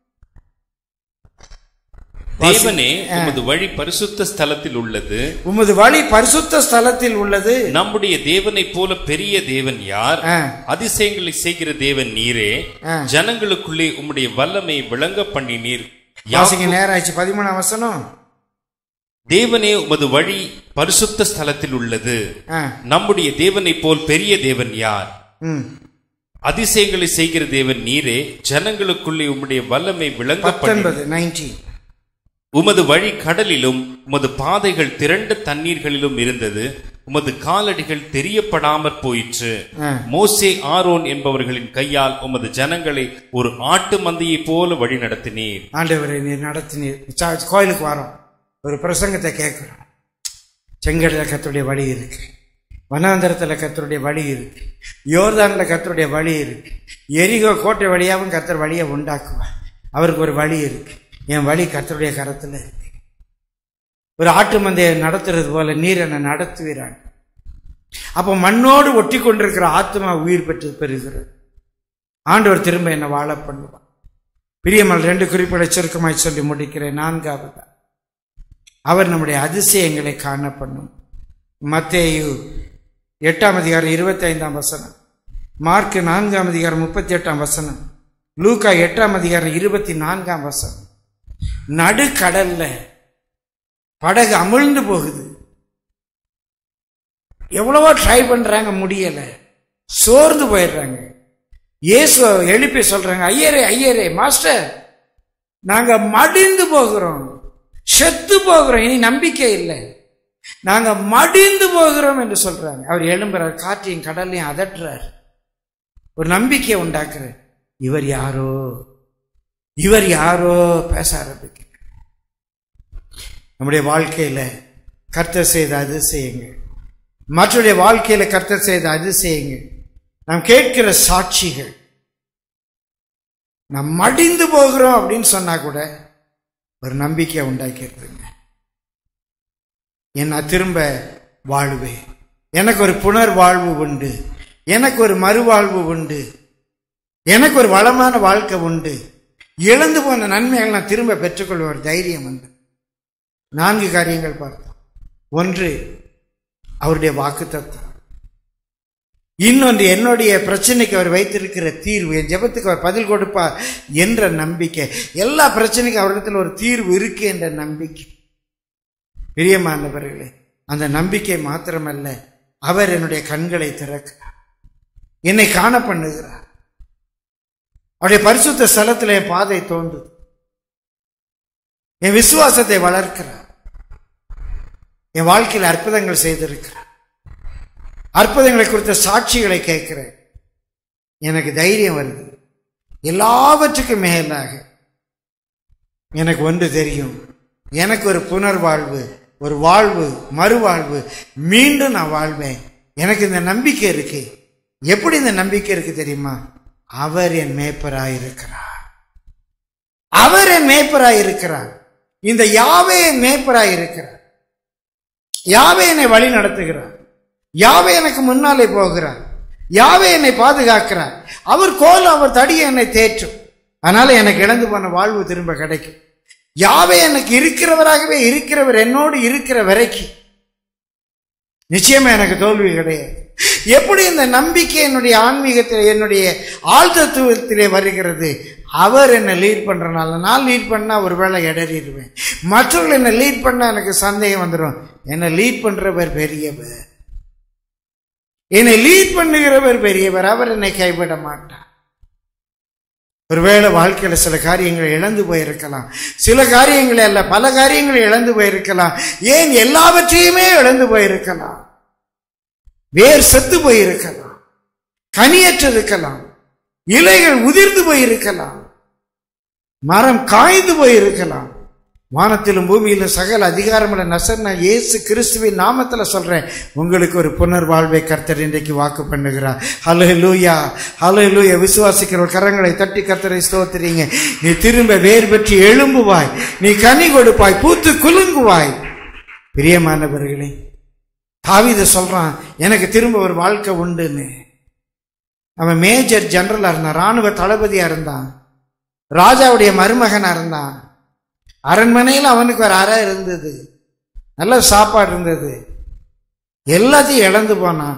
தேவனே உமது வழி பரிசுத்த ஸ்தலத்தில் உள்ளது உமது வழி பரிசுத்த ஸ்தலத்தில் உள்ளது நம்முடைய தேவனைப் போல பெரிய தேவன் யார் ஆ, அதிசயங்களை செய்கிற தேவன் நீரே ஆ. ஜனங்களுக்குள்ளே உம்முடைய வல்லமை விளங்க பண்ணினீர் வாசிங்க நேரம் ஆயிடுச்சு பதிமூணாம் வசனம் தேவனே உமது வழி பரிசுத்த ஸ்தலத்தில் உள்ளது ஆ, நம்முடைய தேவனைப் போல் பெரிய தேவன் யார் ம். அதிசயங்களை செய்கிற தேவன் நீரே ஜனங்களுக்குள்ளே உம்முடைய வல்லமை விளங்க பண்ணி பத்தொன்பது நைன்டீன் உமது வழி கடலிலும் உமது பாதைகள் திரண்ட தண்ணீர்களிலும் இருந்தது உமது காலடிகள் தெரியப்படாமற் போயிற்று ஆ. மோசே ஆரோன் என்பவர்களின் கையால் உமது ஜனங்களை ஒரு ஆட்டு மந்தையைப் போல வழி நடத்தினீர் ஆண்டவரை நீர் நடத்தினீர் சா- கோயிலுக்கு வரோம் ஒரு பிரசங்கத்தை கேட்குறோம் செங்கடல கத்தருடைய வழி இருக்கு வனாந்தரத்தில் கத்தருடைய வழி இருக்கு யோர்தான்ல கத்தருடைய வழி இருக்கு எரிகோ கோட்டை வழியாகவும் கத்தர் வழியை உண்டாக்குவார் அவருக்கு ஒரு வழி இருக்கு என் வழி கத்தருடைய கரத்தில் இருக்கு ஒரு ஆட்டு மந்தையை நடத்துறது போல நீர் என்னை நடத்துவீராங்க அப்போ மண்ணோடு ஒட்டி கொண்டிருக்கிற ஆத்மா உயிர் பெற்று பெறுகிறது ஆண்டவர் திரும்ப என்னை வாழ பண்ணுவார் பிரியமல் ரெண்டு குறிப்புகளை சுருக்கமாய் சொல்லி முடிக்கிறேன் நான்காவது அவர் நம்முடைய அதிசயங்களை காண பண்ணும் மத்தேயு எட்டாம் அதிகாரம் இருபத்தி ஐந்தாம் வசனம் மார்க் நான்காம் அதிகாரம் முப்பத்தி எட்டாம் வசனம் லூக்கா எட்டாம் அதிகாரம் இருபத்தி நான்காம் வசனம் நடுக்கடல்ல படகு அமிழ்ந்து போகுது எவ்வளவோ ட்ரை பண்றாங்க முடியல சோர்ந்து போயிடுறாங்க இயேசு எழுப்பி சொல்றாங்க ஐயரே ஐயரே மாஸ்டர் நாங்க மடிந்து போகிறோம் செத்து போகிறோம் இனி நம்பிக்கை இல்லை நாங்க மடிந்து போகிறோம் என்று சொல்றாங்க அவர் எழும்புறார் காற்றையும் கடலையும் அதட்டுறார் ஒரு நம்பிக்கையை உண்டாக்குறார் இவர் யாரோ இவர் யாரோ பேச ஆரம்பிக்கிறார் நம்முடைய வாழ்க்கையில கர்த்தர் செய்த அதிசயங்கள் மற்றவருடைய வாழ்க்கையில கர்த்தர் செய்த அதிசயங்கள் நாம் கேட்கிற சாட்சிகள் நாம் மடிந்து போகிறோம் அப்படின்னு சொன்னா கூட ஒரு நம்பிக்கையை உண்டாக்கிடுதுங்க என் நான் திரும்ப வாழ்வேன் எனக்கு ஒரு புனர் வாழ்வு உண்டு எனக்கு ஒரு மறுவாழ்வு உண்டு எனக்கு ஒரு வளமான வாழ்க்கை உண்டு இழந்து போன நன்மைகள் நான் திரும்ப பெற்றுக்கொள்ள ஒரு தைரியம் உண்டு நான்கு காரியங்கள் பார்த்தோம் ஒன்று அவருடைய வாக்குத்தத்தம் இன்னொன்று என்னுடைய பிரச்சனைக்கு அவர் வைத்திருக்கிற தீர்வு என் ஜெபத்துக்கு அவர் பதில் கொடுப்பார் என்ற நம்பிக்கை எல்லா பிரச்சனைக்கும் அவரிடத்தில் ஒரு தீர்வு இருக்கு என்ற நம்பிக்கை பிரியமானவர்களே அந்த நம்பிக்கை மாத்திரமல்ல அவர் என்னுடைய கண்களை திறக்கிறார் என்னை காண பண்ணுகிறார் அவருடைய பரிசுத்த ஸ்தலத்தில் என் பாதை தோன்றுது என் விசுவாசத்தை வளர்க்கிறார் என் வாழ்க்கையில் அற்புதங்கள் செய்திருக்கிறார் அற்புதங்களை குறித்த சாட்சிகளை கேட்கிறேன் எனக்கு தைரியம் வருது எல்லாவற்றுக்கும் மேலாக எனக்கு ஒன்று தெரியும் எனக்கு ஒரு புனர்வாழ்வு ஒரு வாழ்வு மறுவாழ்வு மீண்டும் நான் வாழ்வேன் எனக்கு இந்த நம்பிக்கை இருக்கு எப்படி இந்த நம்பிக்கை இருக்கு தெரியுமா அவர் என் மேய்ப்பராயிருக்கிறார் அவர் என் மேய்ப்பராய் இருக்கிறார் இந்த யாவே என் மேய்ப்பராய் இருக்கிறார் யாவே என்னை வழி நடத்துகிறார் யாவே எனக்கு முன்னாலே போகிறார் யாவே என்னை பாதுகாக்கிறார் அவர் கோல் அவர் தடியை என்னை தேற்றும் அதனால எனக்கு இழந்து போன வாழ்வு திரும்ப கிடைக்கும் யாவே எனக்கு இருக்கிறவராகவே இருக்கிறவர் என்னோடு இருக்கிற வரைக்கும் நிச்சயமா எனக்கு தோல்வி கிடையாது எப்படி இந்த நம்பிக்கை என்னுடைய ஆன்மீகத்தில் என்னுடைய ஆழ்தத்துவத்திலே வருகிறது அவர் என்னை லீட் பண்றனால நான் லீட் பண்ணா ஒருவேளை இடறிடுவேன் மற்றவர்கள் என்னை லீட் பண்ணா எனக்கு சந்தேகம் வந்துடும் என்னை லீட் பண்றவர் பெரியவர் என்னை லீட் பண்ணுகிறவர் பெரியவர் அவர் என்னை கைவிட மாட்டார் ஒருவேளை வாழ்க்கையில சில காரியங்களை இழந்து போயிருக்கலாம் சில காரியங்களை அல்ல பல காரியங்களை இழந்து போயிருக்கலாம் ஏன் எல்லாவற்றையுமே இழந்து போயிருக்கலாம் வேர் செத்து போயிருக்கலாம் கனியற்றிருக்கலாம் இலைகள் உதிர்ந்து போயிருக்கலாம் மரம் காய்ந்து போயிருக்கலாம் வானத்திலும் பூமியிலும் சகல அதிகாரமுள்ள நசர் நான் இயேசு கிறிஸ்துவின் நாமத்துல சொல்றேன் உங்களுக்கு ஒரு புனர்வாழ்வை கர்த்தர் இன்றைக்கு வாக்கு பண்ணுகிறார் ஹலோ லூயா ஹலோ லூயா விசுவாசிக்கிற கரங்களை தட்டி கர்த்தரை ஸ்தோத்திரீங்க நீ திரும்ப வேர் பெற்று எழும்புவாய் நீ கனி கொடுப்பாய் பூத்து குலுங்குவாய் பிரியமானவர்களே தாவீது சொல்றான் எனக்கு திரும்ப ஒரு வாழ்க்கை உண்டுன்னு அவன் மேஜர் ஜெனரலா இருந்தான் ராணுவ தளபதியா இருந்தான் ராஜாவுடைய மருமகனா இருந்தான் அரண்மனையில் அவனுக்கு ஒரு அறை இருந்தது நல்ல சாப்பாடு இருந்தது எல்லாத்தையும் இழந்து போனான்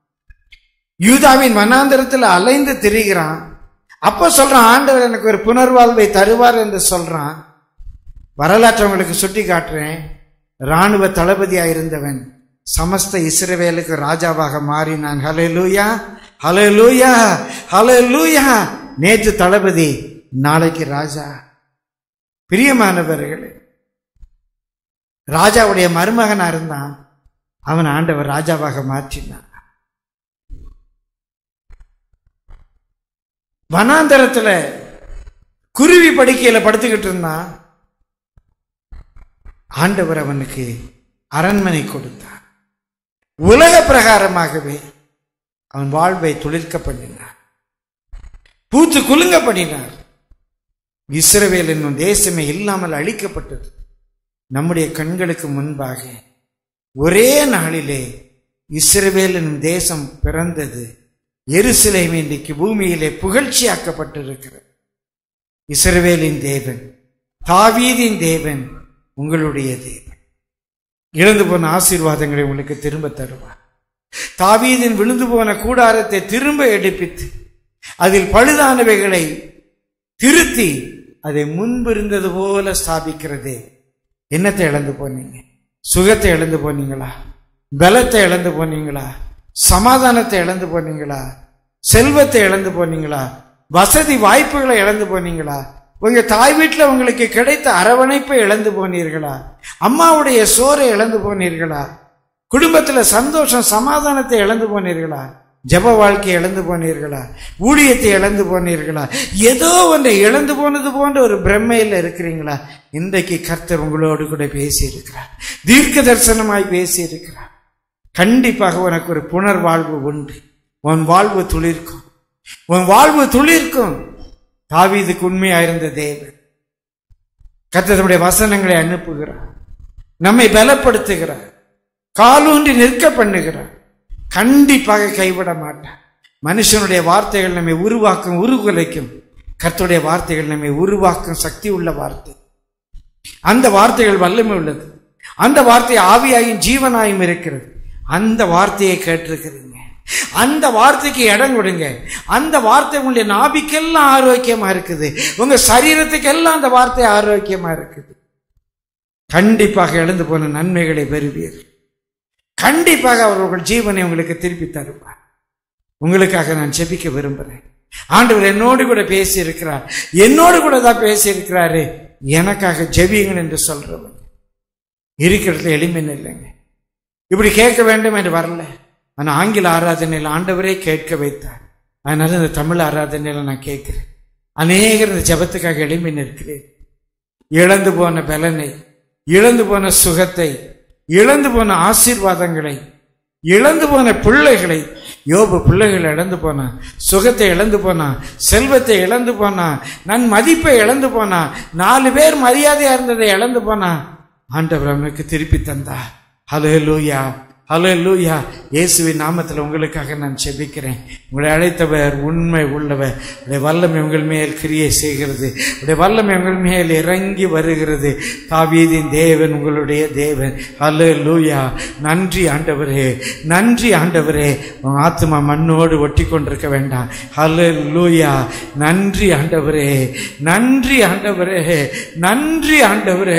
யூதாவின் வனாந்திரத்தில் அலைந்து திரிகிறான் அப்ப சொல்றான் ஆண்டவர் எனக்கு ஒரு புனர்வாழ்வை தருவார் என்று சொல்றான் வரலாற்றை உங்களுக்கு சுட்டி காட்டுறேன் ராணுவ தளபதியா இருந்தவன் சமஸ்த இஸ்ரவேலுக்கு ராஜாவாக மாறினான் ஹலே லூயா ஹலே லூயா ஹலே லூயா நேற்று தளபதி நாளைக்கு ராஜா பிரியமானவர்களே ராஜாவுடைய மருமகனா இருந்தான் அவன் ஆண்டவர் ராஜாவாக மாற்றினான் வனாந்தரத்துல குருவி படுக்கையில படுத்துக்கிட்டு இருந்தான் ஆண்டவர் அவனுக்கு அரண்மனை கொடுத்தார் உலக பிரகாரமாகவே அவன் வாழ்வை துளிர்க்க பண்ணினார் பூத்து குலுங்க பண்ணினார் இஸ்ரவேல் என்னும் தேசமே இல்லாமல் அழிக்கப்பட்டது நம்முடைய கண்களுக்கு முன்பாக ஒரே நாளிலே இஸ்ரவேல் என்னும் தேசம் பிறந்தது எருசலேம் இன்றைக்கு பூமியிலே புகழ்ச்சியாக்கப்பட்டிருக்கிறது இஸ்ரவேலின் தேவன் தாவீதின் தேவன் உங்களுடைய தேவன் இழந்து போன ஆசீர்வாதங்களை உங்களுக்கு திரும்ப தருவார் தாவீதின் விழுந்து போன கூடாரத்தை திரும்ப எடுப்பித்து அதில் பழுதானவைகளை திருத்தி அதை முன்பு இருந்தது போல ஸ்தாபிக்கிறதே என்னத்தை இழந்து போனீங்க சுகத்தை இழந்து போனீங்களா பலத்தை இழந்து போனீங்களா சமாதானத்தை இழந்து போனீங்களா செல்வத்தை இழந்து போனீங்களா வசதி வாய்ப்புகளை இழந்து போனீங்களா உங்க தாய் வீட்டில் உங்களுக்கு கிடைத்த அரவணைப்பை இழந்து போனீர்களா அம்மாவுடைய சோரை இழந்து போனீர்களா குடும்பத்துல சந்தோஷம் சமாதானத்தை இழந்து போனீர்களா ஜப வாழ்க்கையை இழந்து போனீர்களா ஊழியத்தை இழந்து போனீர்களா ஏதோ ஒன்றை இழந்து போனது போன்ற ஒரு பிரம்மையில் இருக்கிறீங்களா இன்றைக்கு கர்த்தர் உங்களோடு கூட பேசி இருக்கிறார் தீர்க்க தரிசனமாய் பேசி இருக்கிறார் கண்டிப்பாக உனக்கு ஒரு புனர்வாழ்வு உண்டு உன் வாழ்வு துளிர்க்கும் உன் வாழ்வு துளிர்க்கும் தாவீதுக்கு உண்மையாயிருந்த தேவன் கர்த்தருடைய வசனங்களை அனுப்புகிறார் நம்மை பலப்படுத்துகிறார் காலூன்றி நிற்க பண்ணுகிறார் கண்டிப்பாக கைவிட மாட்டார் மனுஷனுடைய வார்த்தைகள் நம்மை உருவாக்கும் உருகுலைக்கும் கர்த்தருடைய வார்த்தைகள் நம்மை உருவாக்கும் சக்தி உள்ள வார்த்தை அந்த வார்த்தைகள் வல்லமை உள்ளது அந்த வார்த்தை ஆவியாயும் ஜீவனாயும் இருக்கிறது அந்த வார்த்தையை கேட்டிருக்கிறீங்க அந்த வார்த்தைக்கு இடம் கொடுங்க அந்த வார்த்தை உங்களுடைய நாபிக்கெல்லாம் ஆரோக்கியமா இருக்குது உங்க சரீரத்துக்கு எல்லாம் அந்த வார்த்தை ஆரோக்கியமா இருக்குது கண்டிப்பாக எழுந்து போன நன்மைகளை பெறுவீர் கண்டிப்பாக அவர் உங்கள் ஜீவனை உங்களுக்கு திருப்பி தருவார் உங்களுக்காக நான் செபிக்க விரும்புகிறேன் ஆண்டவர் என்னோடு கூட பேசி இருக்கிறார் என்னோடு கூட தான் பேசி இருக்கிறாரு எனக்காக ஜெபியுங்கள் என்று சொல்றவங்க இருக்கிறதுல எளிமை இல்லைங்க இப்படி கேட்க வேண்டும் என்று வரல ஆனால் ஆங்கில ஆராதனையில் ஆண்டவரே கேட்க வைத்தார் அதனால இந்த தமிழ் ஆராதனையில் நான் கேட்கிறேன் அநேகர் இந்த ஜபத்துக்காக எளிமை நிற்கிறேன் இழந்து போன பலனை இழந்து போன சுகத்தை இழந்து போன ஆசீர்வாதங்களை இழந்து போன பிள்ளைகளை யோபு பிள்ளைகளை இழந்து போனான் சுகத்தை இழந்து போனான் செல்வத்தை இழந்து போனான் நன் மதிப்பை இழந்து போனான் நாலு பேர் மரியாதையா இருந்ததை இழந்து போனான் ஆண்டவர் அவனுக்கு திருப்பி தந்தா ஹலோ லூயா ஹலோ லூயா இயேசுவின் நாமத்தில் உங்களுக்காக நான் செபிக்கிறேன் உங்களை அழைத்தவர் உண்மை உள்ளவர் உடைய வல்லமை உங்கள் மேல் கிரியை செய்கிறது உடைய வல்லமை உங்கள் மேல் இறங்கி வருகிறது தாவீதின் தேவன் உங்களுடைய தேவன் ஹலோ லூயா நன்றி ஆண்டவரே நன்றி ஆண்டவரே உன் ஆத்மா மண்ணோடு ஒட்டி கொண்டிருக்க வேண்டாம் ஹலோ லூயா நன்றி ஆண்டவரே நன்றி ஆண்டவரே நன்றி ஆண்டவரே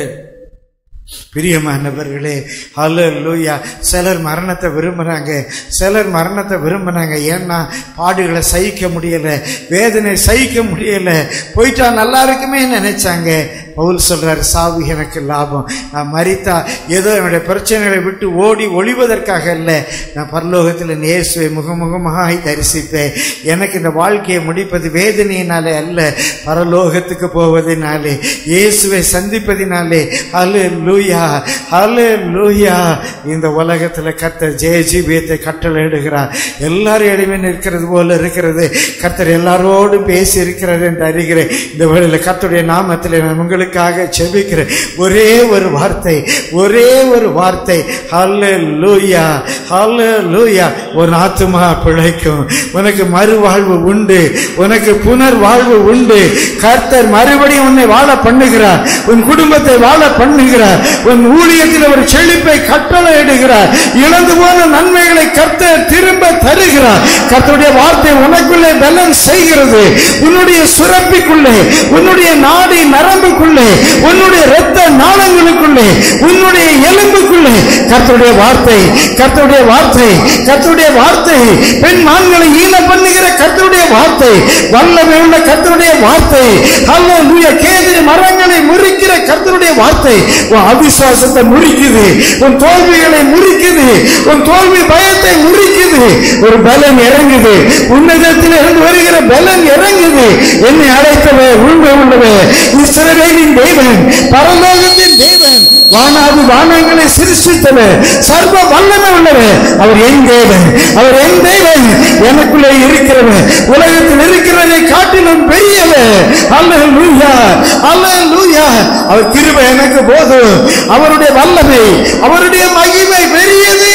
பிரியமானவர்களே ஹalleluya சிலர் மரணத்தை விரும்புறாங்க சிலர் மரணத்தை விரும்புறாங்க ஏன்னா பாடுகளை சகிக்க முடியல வேதனை சகிக்க முடியல போயிட்டா நல்லா இருக்குமே நினைச்சாங்க பவுல் சொல்றாரு சாவு எனக்கு லாபம் நான் மரித்தா ஏதோ என்னுடைய பிரச்சனைகளை விட்டு ஓடி ஒளிவதற்காக இல்லை நான் பரலோகத்தில் நேசுவை முகமுகமாய் தரிசிப்பேன் எனக்கு இந்த வாழ்க்கையை முடிப்பது வேதனையினாலே அல்ல பரலோகத்துக்கு போவதனாலே இயேசுவை சந்திப்பதினாலே அல்ல லூயா அல்ல லூயா இந்த உலகத்தில் கர்த்தர் ஜெய ஜீவியத்தை கட்டளையிடுகிறார் எல்லாரும் இடமே நிற்கிறது போல இருக்கிறது கர்த்தர் எல்லாரோடும் பேசி இருக்கிறது என்று அறிகிறேன் இந்த வேளையில் கர்த்தருடைய நாமத்தில் நான் உங்களுக்காக செபிக்கிறேன் ஒரே ஒரு வார்த்தை ஒரே ஒரு வார்த்தை ஹல்ல லூயா ஹல்ல லூயா ஒரு ஆத்துமா பிழைக்கும் உனக்கு மறுவாழ்வு உண்டு உனக்கு புனர் வாழ்வு உண்டு கர்த்தர் மறுபடியும் உன்னை வாழ பண்ணுகிறார் உன் குடும்பத்தை வாழ பண்ணுகிறார் உன் ஊழியத்தில் ஒரு செழிப்பை கட்டளையிடுகிறார் இழந்து போன நன்மைகளை கர்த்தர் திரும்ப தருகிறார் கர்த்தருடைய வார்த்தை உனக்குள்ளே பலன் செய்கிறது உன்னுடைய சுரப்பிக்குள்ளே உன்னுடைய நாடி நரம்புக்குள்ளே உன்னுடைய இரத்த நாளங்களுக்குள்ளே உன்னுடைய எலும்புக்குள்ளே கர்த்தருடைய வார்த்தை கர்த்தருடைய வார்த்தை கர்த்தருடைய வார்த்தை பெண் மான்களை ஈன பண்ணுகிற கர்த்தருடைய வார்த்தை வல்லமை உள்ள கர்த்தருடைய வார்த்தை அல்ல கேதிரி மரங்களை முறிக்கிற கர்த்தருடைய வார்த்தை உன் அவிசுவாசத்தை முறிக்குது உன் தோல்விகளை முறிக்குது உன் தோல்வி பயத்தை முறிக்குது ஒரு பலன் இறங்குது உன்னதத்தில் இருந்து வருகிற பலன் இறங்குது என்னை அழைத்தவர் உண்மை உள்ளவர் இஸ்ரவேலின் தேவன் பரலோகத்தின் தேவன் வானாதி வானங்களை சிருஷ்டித்தவர் சர்வ வல்லமை உள்ளவர் அவர் என் தேவன் அவர் என் தேவன் எனக்குள்ளே இருக்கிறவர் உலகத்தில் இருக்கிறதை காட்டிலும் பெரியவர் அல்லேலூயா அல்லேலூயா அவர் கிருபை எனக்கு போதும் அவருடைய வல்லமை அவருடைய மகிமை பெரியது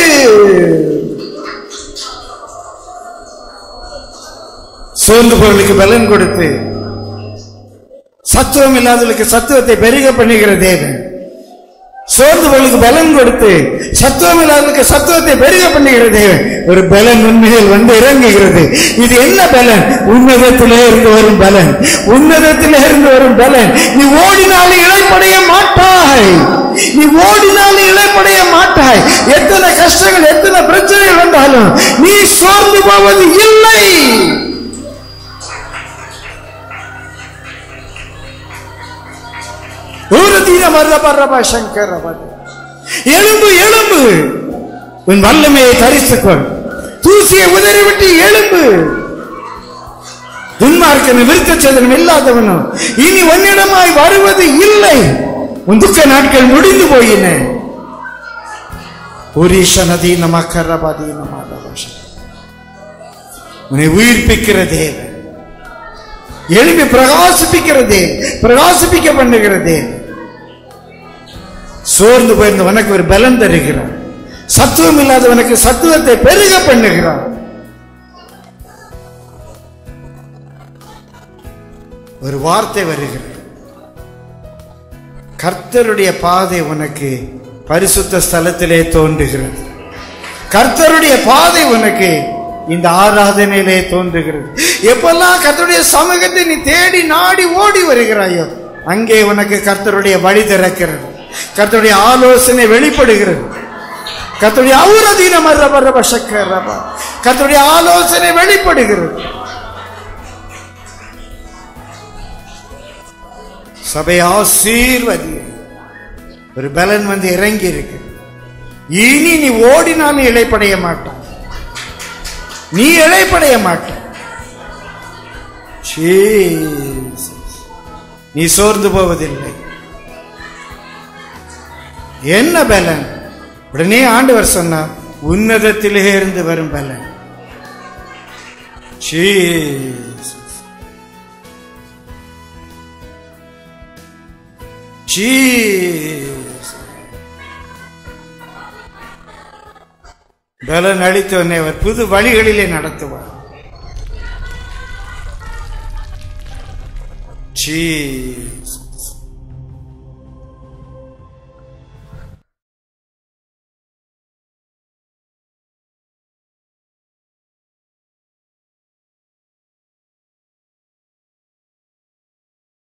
சோர்ந்து பொருளுக்கு பலன் கொடுத்து சத்துவம் இல்லாதவர்களுக்கு சத்துவத்தை பெருக பண்ணுகிற தேவன் சோர்ந்தவர்களுக்கு பலன் கொடுத்து சத்துவம் இல்லாதவர்களுக்கு சத்துவத்தை பெருக பண்ணுகிற தேவன் ஒரு பலன் உண்மையில் வந்து இறங்குகிறது இது என்ன பலன் உன்னதத்திலே இருந்து வரும் பலன் உன்னதத்திலே இருந்து வரும் பலன் நீ ஓடினாலும் இழைப்படைய மாட்டாய் நீ ஓடினாலும் இழைப்படைய மாட்டாய் எத்தனை கஷ்டங்கள் எத்தனை பிரச்சனைகள் வந்தாலும் நீ சோர்ந்து போவது இல்லை ஒரு தீனம் ரபா சங்கர் எலும்பு எலும்பு உன் வல்லமையை தரித்துக்கொள் தூசியை உதறிவிட்டு எலும்பு துன்மார்க்கனும் விருத்தச்சேதனம் இல்லாதவனும் இனி உன்னிடமாய் வருவது இல்லை உன் துக்க நாட்கள் முடிந்து போயின புரீஷனதி நமக்கரபாதி உன்னை உயிர்ப்பிக்கிற தேவன் எழுப்பி பிரகாசிப்பிக்கிற தேவன் பிரகாசிப்பிக்க பண்ணுகிற தேவன் சோர்ந்து போயிருந்த உனக்கு ஒரு பலன் தருகிறார் சத்துவம் இல்லாதவனுக்கு சத்துவத்தை பெருக பண்ணுகிறார் ஒரு வார்த்தை வருகிறது கர்த்தருடைய பாதை உனக்கு பரிசுத்த ஸ்தலத்திலே தோன்றுகிறது கர்த்தருடைய பாதை உனக்கு இந்த ஆராதனையிலே தோன்றுகிறது எப்பெல்லாம் கர்த்தருடைய சமூகத்தை நீ தேடி நாடி ஓடி வருகிறாயோ அங்கே உனக்கு கர்த்தருடைய வழி திறக்கிறது கர்த்தருடைய ஆலோசனை வெளிப்படுகிறது கர்த்தருடைய அவுரதீனம் கர்த்தருடைய ஆலோசனை வெளிப்படுகிறது சபை ஆசீர்வதி ஒரு பலன் வந்து இறங்கி இருக்கு இனி நீ ஓடினாலும் இழைப்படைய மாட்டான் நீ இழைப்படைய மாட்டான் Jesus. நீ சோர்ந்து போவதில்லை என்ன பலன் உடனே ஆண்டவர் சொன்னார் உன்னதத்திலே இருந்து வரும் பலன் Jesus. Jesus. பலன் அளித்தவனை அவர் புது வழிகளிலே நடத்துவார் Jesus.